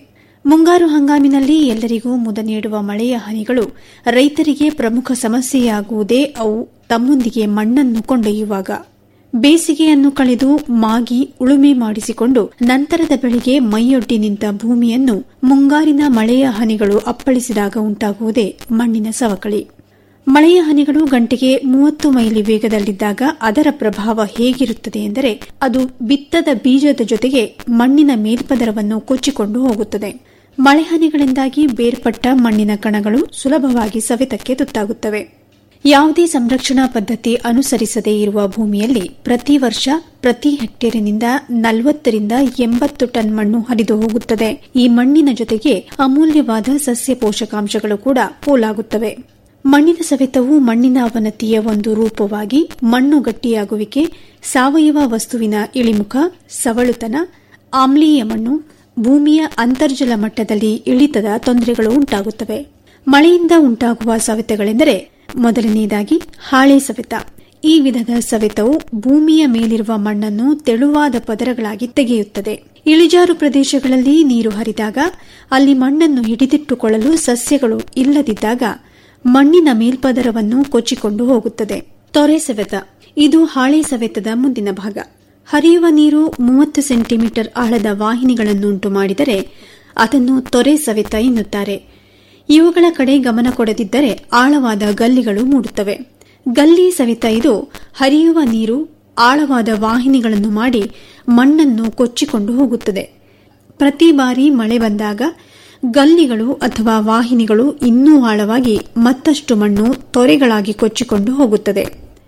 ಮುಂಗಾರು ಹಂಗಾಮಿನಲ್ಲಿ ಎಲ್ಲರಿಗೂ ಮುದ ನೀಡುವ ಮಳೆಯ ಹನಿಗಳು ರೈತರಿಗೆ ಪ್ರಮುಖ ಸಮಸ್ಯೆಯಾಗುವುದೇ ಅವು ತಮ್ಮೊಂದಿಗೆ ಮಣ್ಣನ್ನು ಕೊಂಡೊಯ್ಯುವಾಗ ಬೇಸಿಗೆಯನ್ನು ಕಳೆದು ಮಾಗಿ ಉಳುಮೆ ಮಾಡಿಸಿಕೊಂಡು ನಂತರದ ಬೆಳೆಗೆ ಮೈಯೊಡ್ಡಿ ನಿಂತ ಭೂಮಿಯನ್ನು ಮುಂಗಾರಿನ ಮಳೆಯ ಹನಿಗಳು ಅಪ್ಪಳಿಸಿದಾಗ ಉಂಟಾಗುವುದೇ ಮಣ್ಣಿನ ಸವಕಳಿ ಮಳೆಯ ಹನಿಗಳು ಗಂಟೆಗೆ ಮೂವತ್ತು ಮೈಲಿ ವೇಗದಲ್ಲಿದ್ದಾಗ ಅದರ ಪ್ರಭಾವ ಹೇಗಿರುತ್ತದೆ ಎಂದರೆ ಅದು ಬಿತ್ತದ ಬೀಜದ ಜೊತೆಗೆ ಮಣ್ಣಿನ ಮೇಲ್ಪದರವನ್ನು ಕೊಚ್ಚಿಕೊಂಡು ಹೋಗುತ್ತದೆ ಮಳೆ ಹನಿಗಳಿಂದಾಗಿ ಬೇರ್ಪಟ್ಟ ಮಣ್ಣಿನ ಕಣಗಳು ಸುಲಭವಾಗಿ ಸವೆತಕ್ಕೆ ತುತ್ತಾಗುತ್ತವೆ ಯಾವುದೇ ಸಂರಕ್ಷಣಾ ಪದ್ಧತಿ ಅನುಸರಿಸದೇ ಇರುವ ಭೂಮಿಯಲ್ಲಿ ಪ್ರತಿ ವರ್ಷ ಪ್ರತಿ ಹೆಕ್ಟೇರಿನಿಂದ ನಲವತ್ತರಿಂದ ಎಂಬತ್ತು ಟನ್ ಮಣ್ಣು ಹರಿದು ಹೋಗುತ್ತದೆ ಈ ಮಣ್ಣಿನ ಜೊತೆಗೆ ಅಮೂಲ್ಯವಾದ ಸಸ್ಯ ಪೋಷಕಾಂಶಗಳು ಕೂಡ ಪೋಲಾಗುತ್ತವೆ ಮಣ್ಣಿನ ಸವೆತವು ಮಣ್ಣಿನ ಅವನತಿಯ ಒಂದು ರೂಪವಾಗಿ ಮಣ್ಣು ಗಟ್ಟಿಯಾಗುವಿಕೆ ಸಾವಯವ ವಸ್ತುವಿನ ಇಳಿಮುಖ ಸವಳುತನ ಆಮ್ಲೀಯ ಮಣ್ಣು ಭೂಮಿಯ ಅಂತರ್ಜಲ ಮಟ್ಟದಲ್ಲಿ ಇಳಿತದ ತೊಂದರೆಗಳು ಉಂಟಾಗುತ್ತವೆ ಮಳೆಯಿಂದ ಉಂಟಾಗುವ ಸವೆತಗಳೆಂದರೆ ಮೊದಲನೆಯದಾಗಿ ಹಾಳೆ ಸವೆತ ಈ ವಿಧದ ಸವೆತವು ಭೂಮಿಯ ಮೇಲಿರುವ ಮಣ್ಣನ್ನು ತೆಳುವಾದ ಪದರಗಳಾಗಿ ತೆಗೆಯುತ್ತದೆ ಇಳಿಜಾರು ಪ್ರದೇಶಗಳಲ್ಲಿ ನೀರು ಹರಿದಾಗ ಅಲ್ಲಿ ಮಣ್ಣನ್ನು ಹಿಡಿದಿಟ್ಟುಕೊಳ್ಳಲು ಸಸ್ಯಗಳು ಇಲ್ಲದಿದ್ದಾಗ ಮಣ್ಣಿನ ಮೇಲ್ಪದರವನ್ನು ಕೊಚ್ಚಿಕೊಂಡು ಹೋಗುತ್ತದೆ ತೊರೆ ಸವೆತ ಇದು ಹಾಳೆ ಸವೆತದ ಮುಂದಿನ ಭಾಗ ಹರಿಯುವ ನೀರು ಮೂವತ್ತು ಸೆಂಟಿಮೀಟರ್ ಆಳದ ವಾಹಿನಿಗಳನ್ನುಂಟು ಮಾಡಿದರೆ ಅದನ್ನು ತೊರೆ ಸವೆತ ಎನ್ನುತ್ತಾರೆ ಇವುಗಳ ಕಡೆ ಗಮನ ಕೊಡದಿದ್ದರೆ ಆಳವಾದ ಗಲ್ಲಿಗಳು ಮೂಡುತ್ತವೆ ಗಲ್ಲಿ ಸವಿತ ಇದು ಹರಿಯುವ ನೀರು ಆಳವಾದ ವಾಹಿನಿಗಳನ್ನು ಮಾಡಿ ಮಣ್ಣನ್ನು ಕೊಚ್ಚಿಕೊಂಡು ಹೋಗುತ್ತದೆ ಪ್ರತಿ ಬಾರಿ ಮಳೆ ಬಂದಾಗ ಗಲ್ಲಿಗಳು ಅಥವಾ ವಾಹಿನಿಗಳು ಇನ್ನೂ ಆಳವಾಗಿ ಮತ್ತಷ್ಟು ಮಣ್ಣು ತೊರೆಗಳಾಗಿ ಕೊಚ್ಚಿಕೊಂಡು ಹೋಗುತ್ತದೆ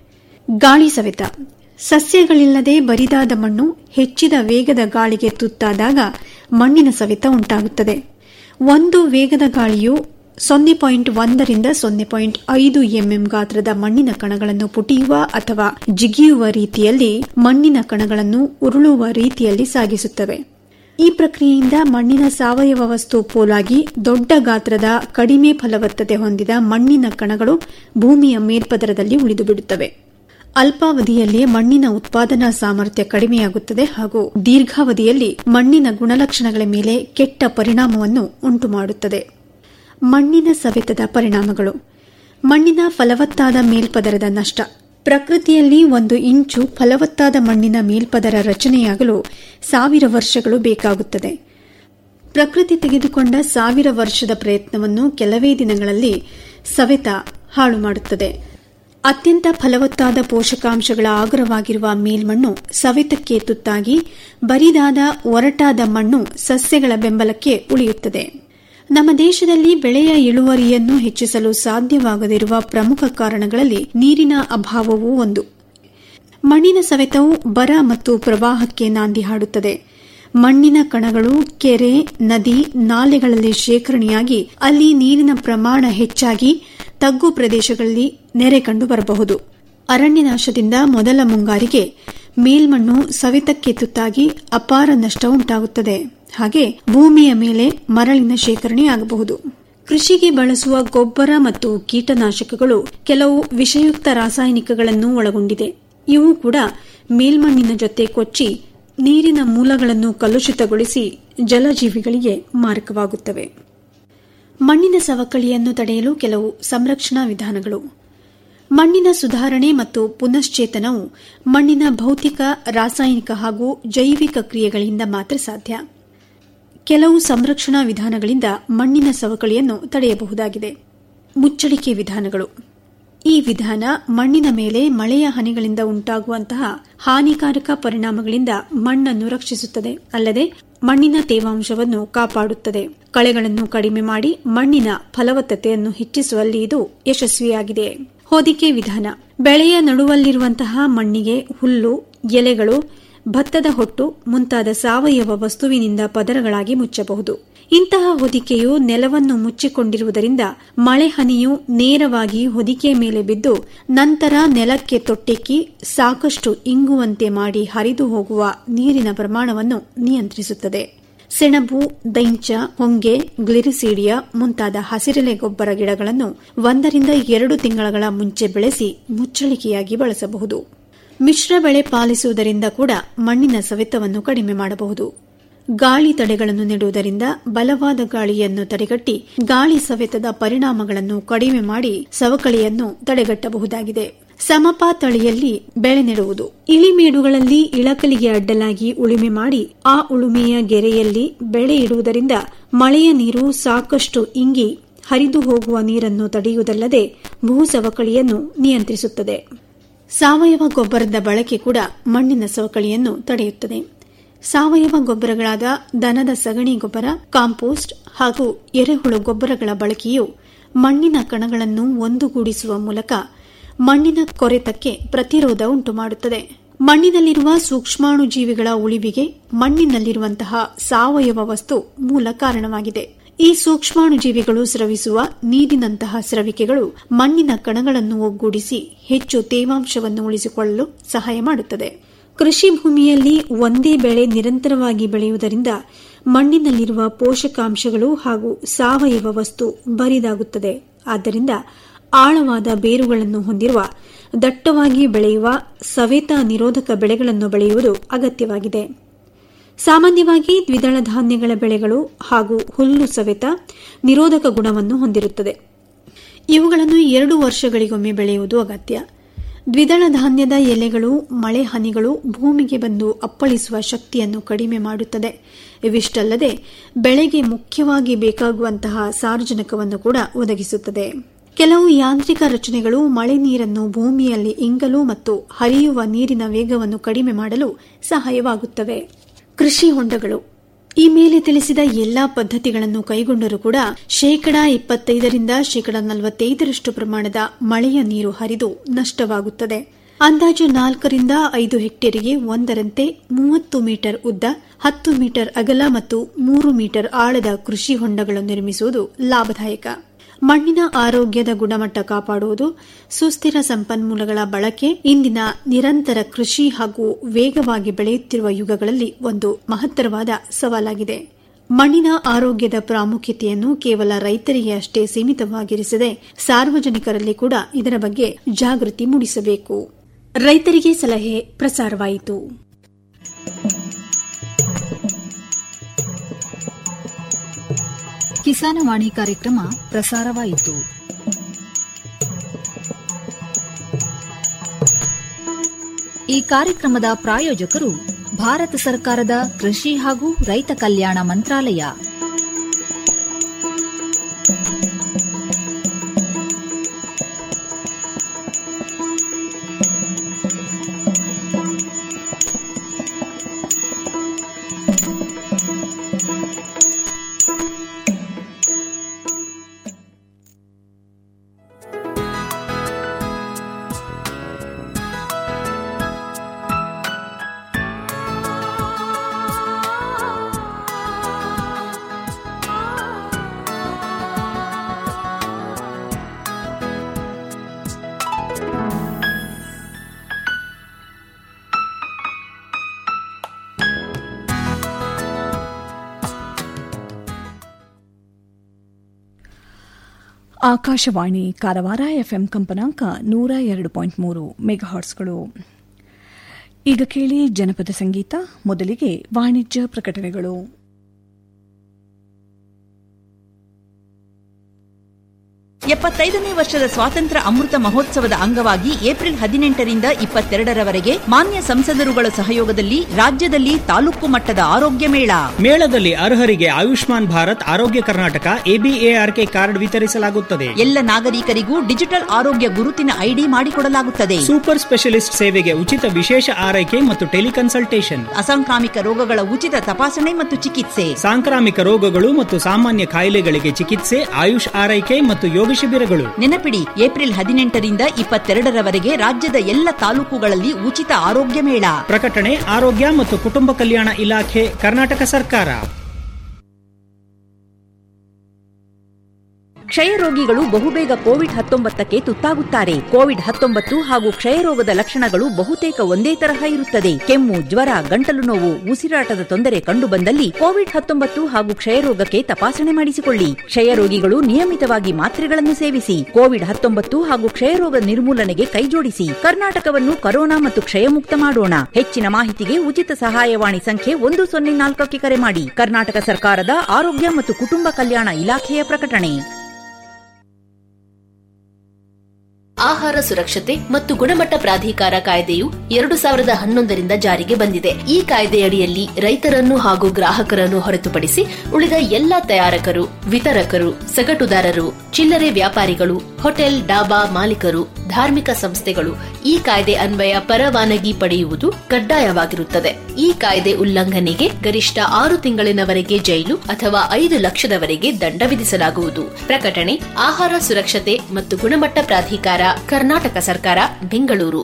ಗಾಳಿ ಸವೆತ ಸಸ್ಯಗಳಿಲ್ಲದೆ ಬರಿದಾದ ಮಣ್ಣು ಹೆಚ್ಚಿದ ವೇಗದ ಗಾಳಿಗೆ ತುತ್ತಾದಾಗ ಮಣ್ಣಿನ ಸವೆತ ಉಂಟಾಗುತ್ತದೆ ಒಂದು ವೇಗದ ಗಾಳಿಯು ಸೊನ್ನೆ ಪಾಯಿಂಟ್ ಒಂದರಿಂದ ಸೊನ್ನೆ ಪಾಯಿಂಟ್ ಐದು ಎಂಎಂ ಗಾತ್ರದ ಮಣ್ಣಿನ ಕಣಗಳನ್ನು ಪುಟಿಯುವ ಅಥವಾ ಜಿಗಿಯುವ ರೀತಿಯಲ್ಲಿ ಮಣ್ಣಿನ ಕಣಗಳನ್ನು ಉರುಳುವ ರೀತಿಯಲ್ಲಿ ಸಾಗಿಸುತ್ತವೆ ಈ ಪ್ರಕ್ರಿಯೆಯಿಂದ ಮಣ್ಣಿನ ಸಾವಯವ ವಸ್ತು ಪೋಲಾಗಿ ದೊಡ್ಡ ಗಾತ್ರದ ಕಡಿಮೆ ಫಲವತ್ತತೆ ಹೊಂದಿದ ಮಣ್ಣಿನ ಕಣಗಳು ಭೂಮಿಯ ಮೇಲ್ಪದರದಲ್ಲಿ ಉಳಿದುಬಿಡುತ್ತವೆ ಅಲ್ಪಾವಧಿಯಲ್ಲಿ ಮಣ್ಣಿನ ಉತ್ಪಾದನಾ ಸಾಮರ್ಥ್ಯ ಕಡಿಮೆಯಾಗುತ್ತದೆ ಹಾಗೂ ದೀರ್ಘಾವಧಿಯಲ್ಲಿ ಮಣ್ಣಿನ ಗುಣಲಕ್ಷಣಗಳ ಮೇಲೆ ಕೆಟ್ಟ ಪರಿಣಾಮವನ್ನು ಉಂಟುಮಾಡುತ್ತದೆ ಮಣ್ಣಿನ ಸವೆತದ ಪರಿಣಾಮಗಳು ಮಣ್ಣಿನ ಫಲವತ್ತಾದ ಮೇಲ್ಪದರದ ನಷ್ಟ ಪ್ರಕೃತಿಯಲ್ಲಿ ಒಂದು ಇಂಚು ಫಲವತ್ತಾದ ಮಣ್ಣಿನ ಮೇಲ್ಪದರ ರಚನೆಯಾಗಲು ಸಾವಿರ ವರ್ಷಗಳು ಬೇಕಾಗುತ್ತದೆ ಪ್ರಕೃತಿ ತೆಗೆದುಕೊಂಡ ಸಾವಿರ ವರ್ಷದ ಪ್ರಯತ್ನವನ್ನು ಕೆಲವೇ ದಿನಗಳಲ್ಲಿ ಸವೆತ ಹಾಳು ಮಾಡುತ್ತದೆ ಅತ್ಯಂತ ಫಲವತ್ತಾದ ಪೋಷಕಾಂಶಗಳ ಆಗರವಾಗಿರುವ ಮೇಲ್ಮಣ್ಣು ಸವೆತಕ್ಕೆ ತುತ್ತಾಗಿ ಬರಿದಾದ ಒರಟಾದ ಮಣ್ಣು ಸಸ್ಯಗಳ ಬೆಂಬಲಕ್ಕೆ ಉಳಿಯುತ್ತದೆ ನಮ್ಮ ದೇಶದಲ್ಲಿ ಬೆಳೆಯ ಇಳುವರಿಯನ್ನು ಹೆಚ್ಚಿಸಲು ಸಾಧ್ಯವಾಗದಿರುವ ಪ್ರಮುಖ ಕಾರಣಗಳಲ್ಲಿ ನೀರಿನ ಅಭಾವವೂ ಒಂದು ಮಣ್ಣಿನ ಸವೆತವು ಬರ ಮತ್ತು ಪ್ರವಾಹಕ್ಕೆ ನಾಂದಿ ಹಾಡುತ್ತದೆ ಮಣ್ಣಿನ ಕಣಗಳು ಕೆರೆ ನದಿ ನಾಲೆಗಳಲ್ಲಿ ಶೇಖರಣೆಯಾಗಿ ಅಲ್ಲಿ ನೀರಿನ ಪ್ರಮಾಣ ಹೆಚ್ಚಾಗಿ ತಗ್ಗು ಪ್ರದೇಶಗಳಲ್ಲಿ ನೆರೆ ಕಂಡು ಬರಬಹುದು ಅರಣ್ಯನಾಶದಿಂದ ಮೊದಲ ಮುಂಗಾರಿಗೆ ಮೇಲ್ಮಣ್ಣು ಸವೆತಕ್ಕೆ ತುತ್ತಾಗಿ ಅಪಾರ ನಷ್ಟ ಉಂಟಾಗುತ್ತದೆ ಹಾಗೆ ಭೂಮಿಯ ಮೇಲೆ ಮರಳಿನ ಶೇಖರಣೆಯಾಗಬಹುದು ಕೃಷಿಗೆ ಬಳಸುವ ಗೊಬ್ಬರ ಮತ್ತು ಕೀಟನಾಶಕಗಳು ಕೆಲವು ವಿಷಯುಕ್ತ ರಾಸಾಯನಿಕಗಳನ್ನು ಒಳಗೊಂಡಿದೆ ಇವು ಕೂಡ ಮೇಲ್ಮಣ್ಣಿನ ಜೊತೆ ಕೊಚ್ಚಿ ನೀರಿನ ಮೂಲಗಳನ್ನು ಕಲುಷಿತಗೊಳಿಸಿ ಜಲಜೀವಿಗಳಿಗೆ ಮಾರಕವಾಗುತ್ತವೆ ಮಣ್ಣಿನ ಸವಕಳಿಯನ್ನು ತಡೆಯಲು ಕೆಲವು ಸಂರಕ್ಷಣಾ ವಿಧಾನಗಳು ಮಣ್ಣಿನ ಸುಧಾರಣೆ ಮತ್ತು ಪುನಶ್ಚೇತನವು ಮಣ್ಣಿನ ಭೌತಿಕ ರಾಸಾಯನಿಕ ಹಾಗೂ ಜೈವಿಕ ಕ್ರಿಯೆಗಳಿಂದ ಮಾತ್ರ ಸಾಧ್ಯ ಕೆಲವು ಸಂರಕ್ಷಣಾ ವಿಧಾನಗಳಿಂದ ಮಣ್ಣಿನ ಸವಕಳಿಯನ್ನು ತಡೆಯಬಹುದಾಗಿದೆ ಮುಚ್ಚಳಿಕೆ ವಿಧಾನಗಳು ಈ ವಿಧಾನ ಮಣ್ಣಿನ ಮೇಲೆ ಮಳೆಯ ಹನಿಗಳಿಂದ ಉಂಟಾಗುವಂತಹ ಹಾನಿಕಾರಕ ಪರಿಣಾಮಗಳಿಂದ ಮಣ್ಣನ್ನು ರಕ್ಷಿಸುತ್ತದೆ ಅಲ್ಲದೆ ಮಣ್ಣಿನ ತೇವಾಂಶವನ್ನು ಕಾಪಾಡುತ್ತದೆ ಕಳೆಗಳನ್ನು ಕಡಿಮೆ ಮಾಡಿ ಮಣ್ಣಿನ ಫಲವತ್ತತೆಯನ್ನು ಹೆಚ್ಚಿಸುವಲ್ಲಿ ಇದು ಯಶಸ್ವಿಯಾಗಿದೆ ಹೊದಿಕೆ ವಿಧಾನ ಬೆಳೆಯ ನಡುವಲ್ಲಿರುವಂತಹ ಮಣ್ಣಿಗೆ ಹುಲ್ಲು ಎಲೆಗಳು ಭತ್ತದ ಹೊಟ್ಟು ಮುಂತಾದ ಸಾವಯವ ವಸ್ತುವಿನಿಂದ ಪದರಗಳಾಗಿ ಮುಚ್ಚಬಹುದು ಇಂತಹ ಹೊದಿಕೆಯು ನೆಲವನ್ನು ಮುಚ್ಚಿಕೊಂಡಿರುವುದರಿಂದ ಮಳೆ ಹನಿಯು ನೇರವಾಗಿ ಹೊದಿಕೆಯ ಮೇಲೆ ಬಿದ್ದು ನಂತರ ನೆಲಕ್ಕೆ ತೊಟ್ಟಿಕ್ಕಿ ಸಾಕಷ್ಟು ಇಂಗುವಂತೆ ಮಾಡಿ ಹರಿದು ಹೋಗುವ ನೀರಿನ ಪ್ರಮಾಣವನ್ನು ನಿಯಂತ್ರಿಸುತ್ತದೆ ಸೆಣಬು ದೈಂಚ ಹೊಂಗೆ ಗ್ಲಿರಿಸೀಡಿಯಾ ಮುಂತಾದ ಹಸಿರೆಲೆ ಗೊಬ್ಬರ ಗಿಡಗಳನ್ನು ಒಂದರಿಂದ ಎರಡು ತಿಂಗಳ ಮುಂಚೆ ಬೆಳೆಸಿ ಮುಚ್ಚಳಿಕೆಯಾಗಿ ಬಳಸಬಹುದು ಮಿಶ್ರ ಬೆಳೆ ಪಾಲಿಸುವುದರಿಂದ ಕೂಡ ಮಣ್ಣಿನ ಸವೆತವನ್ನು ಕಡಿಮೆ ಮಾಡಬಹುದು ಗಾಳಿ ತಡೆಗಳನ್ನು ನೆಡುವುದರಿಂದ ಬಲವಾದ ಗಾಳಿಯನ್ನು ತಡೆಗಟ್ಟಿ ಗಾಳಿ ಸವೆತದ ಪರಿಣಾಮಗಳನ್ನು ಕಡಿಮೆ ಮಾಡಿ ಸವಕಳಿಯನ್ನು ತಡೆಗಟ್ಟಬಹುದಾಗಿದೆ ಸಮಪ ತಳಿಯಲ್ಲಿ ಬೆಳೆ ನೆಡುವುದು ಇಳಿಮೇಡುಗಳಲ್ಲಿ ಇಳಕಲಿಗೆ ಅಡ್ಡಲಾಗಿ ಉಳುಮೆ ಮಾಡಿ ಆ ಉಳುಮೆಯ ಗೆರೆಯಲ್ಲಿ ಬೆಳೆ ಇಡುವುದರಿಂದ ಮಳೆಯ ನೀರು ಸಾಕಷ್ಟು ಇಂಗಿ ಹರಿದು ಹೋಗುವ ನೀರನ್ನು ತಡೆಯುವುದಲ್ಲದೆ ಭೂ ಸವಕಳಿಯನ್ನು ನಿಯಂತ್ರಿಸುತ್ತದೆ ಸಾವಯವ ಗೊಬ್ಬರದ ಬಳಕೆ ಕೂಡ ಮಣ್ಣಿನ ಸವಕಳಿಯನ್ನು ತಡೆಯುತ್ತದೆ ಸಾವಯವ ಗೊಬ್ಬರಗಳಾದ ದನದ ಸಗಣಿ ಗೊಬ್ಬರ ಕಾಂಪೋಸ್ಟ್ ಹಾಗೂ ಎರೆಹುಳು ಗೊಬ್ಬರಗಳ ಬಳಕೆಯು ಮಣ್ಣಿನ ಕಣಗಳನ್ನು ಒಂದುಗೂಡಿಸುವ ಮೂಲಕ ಮಣ್ಣಿನ ಕೊರೆತಕ್ಕೆ ಪ್ರತಿರೋಧ ಉಂಟುಮಾಡುತ್ತದೆ ಮಣ್ಣಿನಲ್ಲಿರುವ ಸೂಕ್ಷ್ಮಾಣು ಜೀವಿಗಳ ಉಳಿವಿಗೆ ಮಣ್ಣಿನಲ್ಲಿರುವಂತಹ ಸಾವಯವ ವಸ್ತು ಮೂಲ ಕಾರಣವಾಗಿದೆ ಈ ಸೂಕ್ಷ್ಮಾಣು ಜೀವಿಗಳು ಸ್ರವಿಸುವ ನೀರಿನಂತಹ ಸ್ರವಿಕೆಗಳು ಮಣ್ಣಿನ ಕಣಗಳನ್ನು ಒಗ್ಗೂಡಿಸಿ ಹೆಚ್ಚು ತೇವಾಂಶವನ್ನು ಉಳಿಸಿಕೊಳ್ಳಲು ಸಹಾಯ ಮಾಡುತ್ತದೆ ಕೃಷಿ ಭೂಮಿಯಲ್ಲಿ ಒಂದೇ ಬೆಳೆ ನಿರಂತರವಾಗಿ ಬೆಳೆಯುವುದರಿಂದ ಮಣ್ಣಿನಲ್ಲಿರುವ ಪೋಷಕಾಂಶಗಳು ಹಾಗೂ ಸಾವಯವ ವಸ್ತು ಬರಿದಾಗುತ್ತದೆ ಆದ್ದರಿಂದ ಆಳವಾದ ಬೇರುಗಳನ್ನು ಹೊಂದಿರುವ ದಟ್ಟವಾಗಿ ಬೆಳೆಯುವ ಸವೇತ ನಿರೋಧಕ ಬೆಳೆಗಳನ್ನು ಬೆಳೆಯುವುದು ಅಗತ್ಯವಾಗಿದೆ ಸಾಮಾನ್ಯವಾಗಿ ದ್ವಿದಳ ಧಾನ್ಯಗಳ ಬೆಳೆಗಳು ಹಾಗೂ ಹುಲ್ಲು ಸವೆತ ನಿರೋಧಕ ಗುಣವನ್ನು ಹೊಂದಿರುತ್ತದೆ ಇವುಗಳನ್ನು ಎರಡು ವರ್ಷಗಳಿಗೊಮ್ಮೆ ಬೆಳೆಯುವುದು ಅಗತ್ಯ ದ್ವಿದಳ ಧಾನ್ಯದ ಎಲೆಗಳು ಮಳೆ ಹನಿಗಳು ಭೂಮಿಗೆ ಬಂದು ಅಪ್ಪಳಿಸುವ ಶಕ್ತಿಯನ್ನು ಕಡಿಮೆ ಮಾಡುತ್ತದೆ ಇವಿಷ್ಟಲ್ಲದೆ ಬೆಳೆಗೆ ಮುಖ್ಯವಾಗಿ ಬೇಕಾಗುವಂತಹ ಸಾರ್ವಜನಿಕವನ್ನು ಕೂಡ ಒದಗಿಸುತ್ತದೆ ಕೆಲವು ಯಾಂತ್ರಿಕ ರಚನೆಗಳು ಮಳೆ ನೀರನ್ನು ಭೂಮಿಯಲ್ಲಿ ಇಂಗಲು ಮತ್ತು ಹರಿಯುವ ನೀರಿನ ವೇಗವನ್ನು ಕಡಿಮೆ ಮಾಡಲು ಸಹಾಯವಾಗುತ್ತವೆ ಕೃಷಿ ಹೊಂಡಗಳು ಈ ಮೇಲೆ ತಿಳಿಸಿದ ಎಲ್ಲಾ ಪದ್ಧತಿಗಳನ್ನು ಕೈಗೊಂಡರೂ ಕೂಡ ಶೇಕಡಾ ಇಪ್ಪತ್ತೈದರಿಂದ ಶೇಕಡಾ ನಲವತ್ತೈದರಷ್ಟು ಪ್ರಮಾಣದ ಮಳೆಯ ನೀರು ಹರಿದು ನಷ್ಟವಾಗುತ್ತದೆ ಅಂದಾಜು ನಾಲ್ಕರಿಂದ ಐದು ಹೆಕ್ಟೇರಿಗೆ ಒಂದರಂತೆ ಮೂವತ್ತು ಮೀಟರ್ ಉದ್ದ ಹತ್ತು ಮೀಟರ್ ಅಗಲ ಮತ್ತು ಮೂರು ಮೀಟರ್ ಆಳದ ಕೃಷಿ ಹೊಂಡಗಳು ನಿರ್ಮಿಸುವುದು ಲಾಭದಾಯಕ ಮಣ್ಣಿನ ಆರೋಗ್ಯದ ಗುಣಮಟ್ಟ ಕಾಪಾಡುವುದು ಸುಸ್ಥಿರ ಸಂಪನ್ಮೂಲಗಳ ಬಳಕೆ ಇಂದಿನ ನಿರಂತರ ಕೃಷಿ ಹಾಗೂ ವೇಗವಾಗಿ ಬೆಳೆಯುತ್ತಿರುವ ಯುಗಗಳಲ್ಲಿ ಒಂದು ಮಹತ್ತರವಾದ ಸವಾಲಾಗಿದೆ ಮಣ್ಣಿನ ಆರೋಗ್ಯದ ಪ್ರಾಮುಖ್ಯತೆಯನ್ನು ಕೇವಲ ರೈತರಿಗೆ ಅಷ್ಟೇ ಸೀಮಿತವಾಗಿರಿಸದೆ ಸಾರ್ವಜನಿಕರಲ್ಲಿ ಕೂಡ ಇದರ ಬಗ್ಗೆ ಜಾಗೃತಿ ಮೂಡಿಸಬೇಕು ರೈತರಿಗೆ ಸಲಹೆ ಪ್ರಸಾರವಾಯಿತು ಕಿಸಾನವಾಣಿ ಕಾರ್ಯಕ್ರಮ ಪ್ರಸಾರವಾಯಿತು ಈ ಕಾರ್ಯಕ್ರಮದ ಪ್ರಾಯೋಜಕರು ಭಾರತ ಸರ್ಕಾರದ ಕೃಷಿ ಹಾಗೂ ರೈತ ಕಲ್ಯಾಣ ಮಂತ್ರಾಲಯ ಆಕಾಶವಾಣಿ ಕಾರವಾರ ಎಫ್ಎಂ ಕಂಪನಾಂಕ ನೂರ ಎರಡು ಪಾಯಿಂಟ್ ಮೂರು ಮೆಗಾಹಾಟ್ಸ್ಗಳು ಈಗ ಕೇಳಿ ಜನಪದ ಸಂಗೀತ ಮೊದಲಿಗೆ ವಾಣಿಜ್ಯ ಪ್ರಕಟಣೆಗಳು ಎಪ್ಪತ್ತೈದನೇ ವರ್ಷದ ಸ್ವಾತಂತ್ರ್ಯ ಅಮೃತ ಮಹೋತ್ಸವದ ಅಂಗವಾಗಿ ಏಪ್ರಿಲ್ ಹದಿನೆಂಟರಿಂದ ಇಪ್ಪತ್ತೆರಡರವರೆಗೆ ಮಾನ್ಯ ಸಂಸದರುಗಳ ಸಹಯೋಗದಲ್ಲಿ ರಾಜ್ಯದಲ್ಲಿ ತಾಲೂಕು ಮಟ್ಟದ ಆರೋಗ್ಯ ಮೇಳ ಮೇಳದಲ್ಲಿ ಅರ್ಹರಿಗೆ ಆಯುಷ್ಮಾನ್ ಭಾರತ್ ಆರೋಗ್ಯ ಕರ್ನಾಟಕ ಎಬಿಎಆರ್ಕೆ ಕಾರ್ಡ್ ವಿತರಿಸಲಾಗುತ್ತದೆ ಎಲ್ಲ ನಾಗರಿಕರಿಗೂ ಡಿಜಿಟಲ್ ಆರೋಗ್ಯ ಗುರುತಿನ ಐಡಿ ಮಾಡಿಕೊಡಲಾಗುತ್ತದೆ ಸೂಪರ್ ಸ್ಪೆಷಲಿಸ್ಟ್ ಸೇವೆಗೆ ಉಚಿತ ವಿಶೇಷ ಆರೈಕೆ ಮತ್ತು ಟೆಲಿಕನ್ಸಲ್ಟೇಷನ್ ಅಸಾಂಕ್ರಾಮಿಕ ರೋಗಗಳ ಉಚಿತ ತಪಾಸಣೆ ಮತ್ತು ಚಿಕಿತ್ಸೆ ಸಾಂಕ್ರಾಮಿಕ ರೋಗಗಳು ಮತ್ತು ಸಾಮಾನ್ಯ ಕಾಯಿಲೆಗಳಿಗೆ ಚಿಕಿತ್ಸೆ ಆಯುಷ್ ಆರೈಕೆ ಮತ್ತು ಯೋಗ ಶಿಬಿರಗಳು ನೆನಪಿಡಿ ಏಪ್ರಿಲ್ ಹದಿನೆಂಟರಿಂದ ಇಪ್ಪತ್ತೆರಡರವರೆಗೆ ರಾಜ್ಯದ ಎಲ್ಲ ತಾಲೂಕುಗಳಲ್ಲಿ ಉಚಿತ ಆರೋಗ್ಯ ಮೇಳ ಪ್ರಕಟಣೆ ಆರೋಗ್ಯ ಮತ್ತು ಕುಟುಂಬ ಕಲ್ಯಾಣ ಇಲಾಖೆ ಕರ್ನಾಟಕ ಸರ್ಕಾರ ಕ್ಷಯ ರೋಗಿಗಳು ಬಹುಬೇಗ ಕೋವಿಡ್ ಹತ್ತೊಂಬತ್ತಕ್ಕೆ ತುತ್ತಾಗುತ್ತಾರೆ ಕೋವಿಡ್ ಹತ್ತೊಂಬತ್ತು ಹಾಗೂ ಕ್ಷಯರೋಗದ ಲಕ್ಷಣಗಳು ಬಹುತೇಕ ಒಂದೇ ತರಹ ಇರುತ್ತದೆ ಕೆಮ್ಮು ಜ್ವರ ಗಂಟಲು ನೋವು ಉಸಿರಾಟದ ತೊಂದರೆ ಕಂಡುಬಂದಲ್ಲಿ ಕೋವಿಡ್ ಹತ್ತೊಂಬತ್ತು ಹಾಗೂ ಕ್ಷಯರೋಗಕ್ಕೆ ತಪಾಸಣೆ ಮಾಡಿಸಿಕೊಳ್ಳಿ ಕ್ಷಯ ರೋಗಿಗಳು ನಿಯಮಿತವಾಗಿ ಮಾತ್ರೆಗಳನ್ನು ಸೇವಿಸಿ ಕೋವಿಡ್ ಹತ್ತೊಂಬತ್ತು ಹಾಗೂ ಕ್ಷಯರೋಗ ನಿರ್ಮೂಲನೆಗೆ ಕೈಜೋಡಿಸಿ ಕರ್ನಾಟಕವನ್ನು ಕರೋನಾ ಮತ್ತು ಕ್ಷಯಮುಕ್ತ ಮಾಡೋಣ ಹೆಚ್ಚಿನ ಮಾಹಿತಿಗೆ ಉಚಿತ ಸಹಾಯವಾಣಿ ಸಂಖ್ಯೆ ಒಂದು ಸೊನ್ನೆ ನಾಲ್ಕಕ್ಕೆ ಕರೆ ಮಾಡಿ ಕರ್ನಾಟಕ ಸರ್ಕಾರದ ಆರೋಗ್ಯ ಮತ್ತು ಕುಟುಂಬ ಕಲ್ಯಾಣ ಇಲಾಖೆಯ ಪ್ರಕಟಣೆ ಆಹಾರ ಸುರಕ್ಷತೆ ಮತ್ತು ಗುಣಮಟ್ಟ ಪ್ರಾಧಿಕಾರ ಕಾಯ್ದೆಯು ಎರಡು ಸಾವಿರದ ಹನ್ನೊಂದರಿಂದ ಜಾರಿಗೆ ಬಂದಿದೆ ಈ ಕಾಯ್ದೆಯಡಿಯಲ್ಲಿ ರೈತರನ್ನು ಹಾಗೂ ಗ್ರಾಹಕರನ್ನು ಹೊರತುಪಡಿಸಿ ಉಳಿದ ಎಲ್ಲ ತಯಾರಕರು ವಿತರಕರು ಸಗಟುದಾರರು ಚಿಲ್ಲರೆ ವ್ಯಾಪಾರಿಗಳು ಹೋಟೆಲ್ ಡಾಬಾ ಮಾಲೀಕರು ಧಾರ್ಮಿಕ ಸಂಸ್ಥೆಗಳು ಈ ಕಾಯ್ದೆ ಅನ್ವಯ ಪರವಾನಗಿ ಪಡೆಯುವುದು ಕಡ್ಡಾಯವಾಗಿರುತ್ತದೆ ಈ ಕಾಯ್ದೆ ಉಲ್ಲಂಘನೆಗೆ ಗರಿಷ್ಠ ಆರು ತಿಂಗಳಿನವರೆಗೆ ಜೈಲು ಅಥವಾ ಐದು ಲಕ್ಷದವರೆಗೆ ದಂಡ ವಿಧಿಸಲಾಗುವುದು ಪ್ರಕಟಣೆ ಆಹಾರ ಸುರಕ್ಷತೆ ಮತ್ತು ಗುಣಮಟ್ಟ ಪ್ರಾಧಿಕಾರ ಕರ್ನಾಟಕ ಸರ್ಕಾರ ಬೆಂಗಳೂರು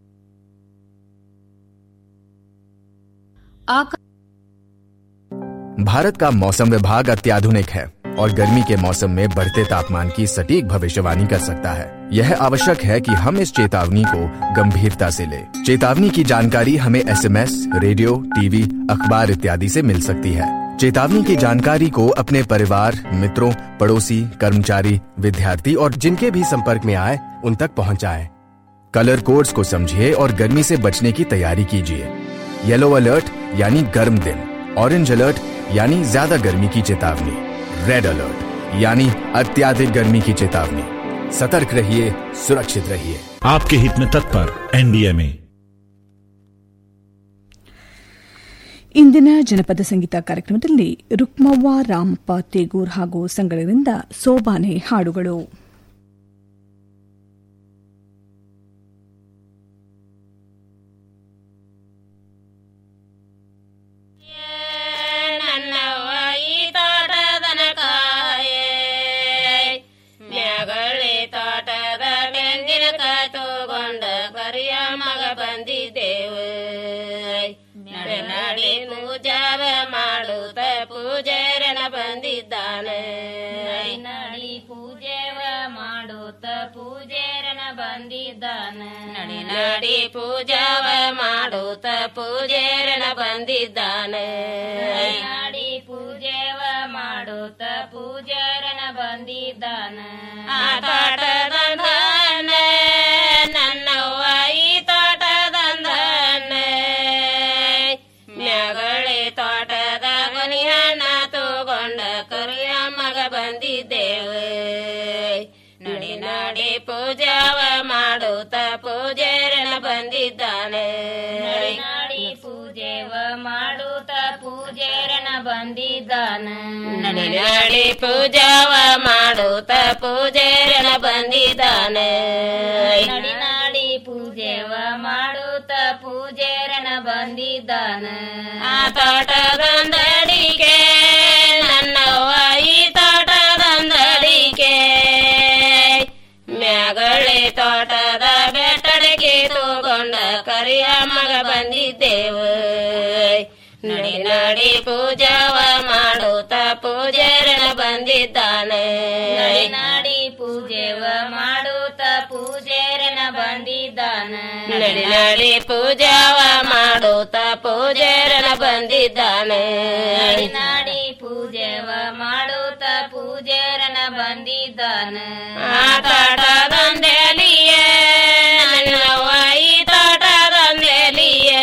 भारत का मौसम विभाग अत्याधुनिक है और गर्मी के मौसम में बढ़ते तापमान की सटीक भविष्यवाणी कर सकता है यह आवश्यक है कि हम इस चेतावनी को गंभीरता से लें। चेतावनी की जानकारी हमें एसएमएस, रेडियो टीवी अखबार इत्यादि से मिल सकती है चेतावनी की जानकारी को अपने परिवार मित्रों पड़ोसी कर्मचारी विद्यार्थी और जिनके भी संपर्क में आए उन तक पहुंचाएं। कलर कोड्स को समझिए और गर्मी से बचने की तैयारी कीजिए येलो अलर्ट यानी गर्म दिन ऑरेंज अलर्ट यानी ज्यादा गर्मी की चेतावनी रेड अलर्ट यानी अत्याधिक गर्मी की चेतावनी सतर्क रहिए सुरक्षित रहिए आपके हित में तत्पर एनडीएमए ಇಂದಿನ ಜನಪದ ಸಂಗೀತ ಕಾರ್ಯಕ್ರಮದಲ್ಲಿ ರುಕ್ಮವ್ವ ರಾಮಪ್ಪ ತೇಗೂರ್ ಹಾಗೂ ಸಂಘಗಳಿಂದ ಸೋಬಾನೆ ಹಾಡುಗಳು ನನ್ನವ್ವ ಈ ತೋಟದನಕಾಯೇ ಮ್ಯಾಗಳಿ ತೋಟದ ತೆಂಗಿನಕಾಯಿ ತಗೊಂಡ ಕರಿಯ ಮಗ ಬಂದಿದ್ದೇವೆ ನಡೆ ನಡಿ ಪೂಜಾವ ಮಾಡುತ್ತ ಪೂಜಾರನ ಬಂದಿದ್ದಾನೆ ನಡಿ ಪೂಜೆವ ಮಾಡುತ್ತ ಪೂಜಾರನ ಬಂದಿದ್ದಾನೆ ನಡಿ ನಡಿ ಪೂಜಾವ ಮಾಡುತ್ತ ಪೂಜಾರನ ಬಂದಿದ್ದಾನೆ ನಡಿ ಪೂಜೆವ ಮಾಡುತ್ತ ಪೂಜಾರನ ಬಂದಿದ್ದಾನೆ ಆ ತೋಟದಂದಾನೆ ನನ್ನವ್ವ ಈ ತೋಟದಂದಾನೆ ಮ್ಯಾಗಳಿ ತೋಟದ ಕೊನಿಯನ್ನ ತಗೊಂಡ ಕರಿಯ ಮಗ ಬಂದಿದ್ದೇವೆ ನಡಿ ನಡಿ ಪೂಜಾವ ಮಾಡುತ್ತ ಪೂಜಾರನ ಬಂದಿದ್ದಾನೆ ನಡಿ ನಡಿ ಪೂಜೆವ ಮಾಡುತ್ತ ಪೂಜಾರನ ಬಂದಿದ್ದಾನೆ ನಡಿ ನಡಿ ಪೂಜಾವ ಮಾಡುತ್ತ ಪೂಜಾರನ ಬಂದಿದ್ದಾನೆ ನಡಿ ನಡಿ ಪೂಜೆವ ಮಾಡುತ್ತ ಪೂಜಾರನ ಬಂದಿದ್ದಾನೆ ಆ ತೋಟದೊಂದಡಿಗೆ ನನ್ನವ್ವ ಈ ತೋಟದೊಂದಡಿಗೆ ಮ್ಯಾಗಳಿ ತೋಟದ ಬೆಟ್ಟಡಿಗೆ ತಗೊಂಡ ಕರಿಯ ಮಗ ಬಂದಿದ್ದೇವೆ ನಡಿ ನಡಿ ಪೂಜಾವ ಮಾಡುತ್ತ ಪೂಜಾರನ ಬಂದಿದ್ದಾನೆ ನಡಿ ನಡಿ ಪೂಜೆವ ಮಾಡುತ್ತ ಪೂಜಾರನ ಬಂದಿದ್ದಾನೆ ನಡಿ ನಡಿ ಪೂಜಾವ ಮಾಡುತ್ತ ಪೂಜಾರನ ಬಂದಿದ್ದಾನೆ ನಡಿ ನಡಿ ಪೂಜೆವ ಮಾಡುತ್ತ ಪೂಜಾರನ ಬಂದಿದ್ದಾನೆ ಆ ತೋಟದೊಂದೆಲಿಯೇ ನನ್ನವ್ವ ಈ ತೋಟದೊಂದೆಲಿಯೇ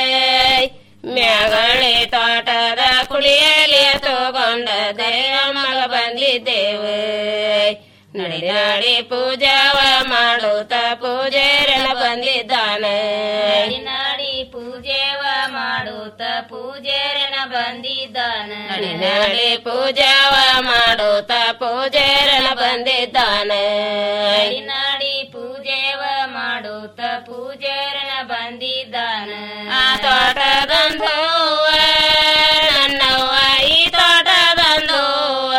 ಮ್ಯಾಗಳಿ ತೋಟದ ಕುಳಿಯಲಿಯ ತಗೊಂಡ ದಯ ಮಗ ಬಂದಿದ್ದೇವೆ ನಡಿ ನಡಿ ಪೂಜಾವ ಮಾಡುತ್ತ ಪೂಜಾರನ ಬಂದಿದ್ದಾನೆ ನಡಿ ನಡಿ ಪೂಜೆವ ಮಾಡುತ್ತ ಪೂಜಾರನ ಬಂದಿದ್ದಾನೆ ನಡಿ ನಡಿ ಪೂಜಾವ ಮಾಡುತ್ತ ಪೂಜಾರನ ಬಂದಿದ್ದಾನೆ ನಡಿ ನಡಿ ಪೂಜೆವ ಮಾಡುತ್ತ ಪೂಜಾರನ ಬಂದಿದ್ದಾನೆ ಆ ತೋಟದೊಂದು ನನ್ನವ್ವ ಈ ತೋಟದೊಂದು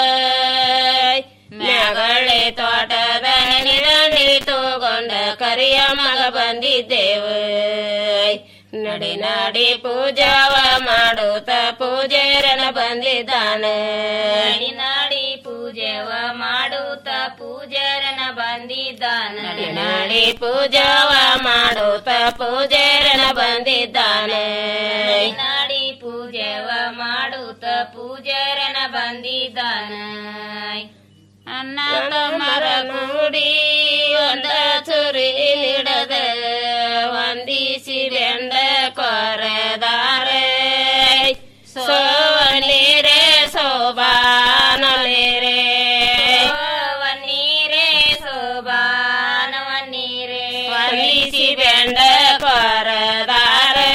ಮ್ಯಾಗಳಿ ತೋಟದ ನಿರಂಡಿ ತಗೊಂಡ ಕರಿಯ ಮಗ ಬಂದಿದ್ದೇವೆ ನಡಿ ನಡಿ ಪೂಜಾವ ಮಾಡುತ್ತ ಪೂಜಾರನ ಬಂದಿದ್ದಾನೆ ನಡಿ ನಡಿ ಪೂಜೆವ ಪೂಜವ ಮಾಡುತ್ತ ಪೂಜಾರನ ಬಂದಿದ್ದಾನ ನಡಿ ನಡಿ ಪೂಜವ ಮಾಡುತ್ತ ಪೂಜಾರನ ಬಂದಿದ್ದಾನೆ ನಾಡಿ ಪೂಜವ ಮಾಡುತ್ತ ಪೂಜಾರನ ಬಂದಿದ್ದಾನ ಅನ್ನ ಮರ ಕೂಡಿ ಒಂದ ಚುರಿ ಹಿಡದ ವಂದಿಸಿ ಬೆಂಡ ಕೊರೆದಾರೆ ಸೋವನೀರೆ ಸೋಬಾನಲೇರೆ ವನ್ನೀರೆ ಸೋಬಾನವನ್ನೀರೆ ವಂದಿಸಿ ಬೆಂಡ ಕೊರೆದಾರೆ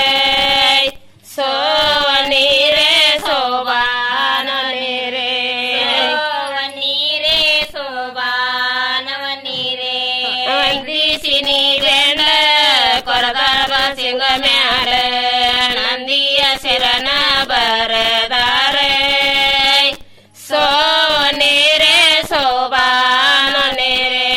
ಸೋವನೀರೆ ಸೋಬಾನಲೇರೆ ವನ್ನೀರೆ ಸೋಬಾನವನ್ನೀರೆ ವಂದಿಸಿ ನೀ ಬೆಂಡ ಕೊರದಾರ ಸಿಂಗ ಮ್ಯಾಲ ನಂದಿಯ ಶಿರನ ಬರದಾರೆ ಸೋ ನೀರೆ ಸೋಬಾನ ನೀರೆ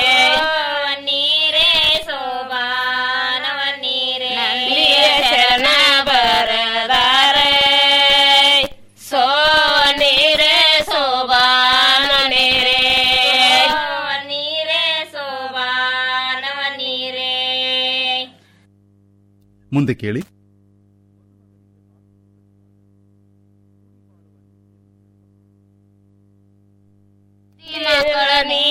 ನೀರೆ ಸೋಬಾನವ ನೀರೆ ನಂದಿಯ ಶರಣ ಬರದಾರೆ ಸೋ ನೀರೆ ಸೋಬಾನ ನೀರೆ ನೀರೆ ಸೋಬಾನವ ನೀರೆ ಮುಂದೆ ಕೇಳಿ ಮಕ್ಕಳ ನೀ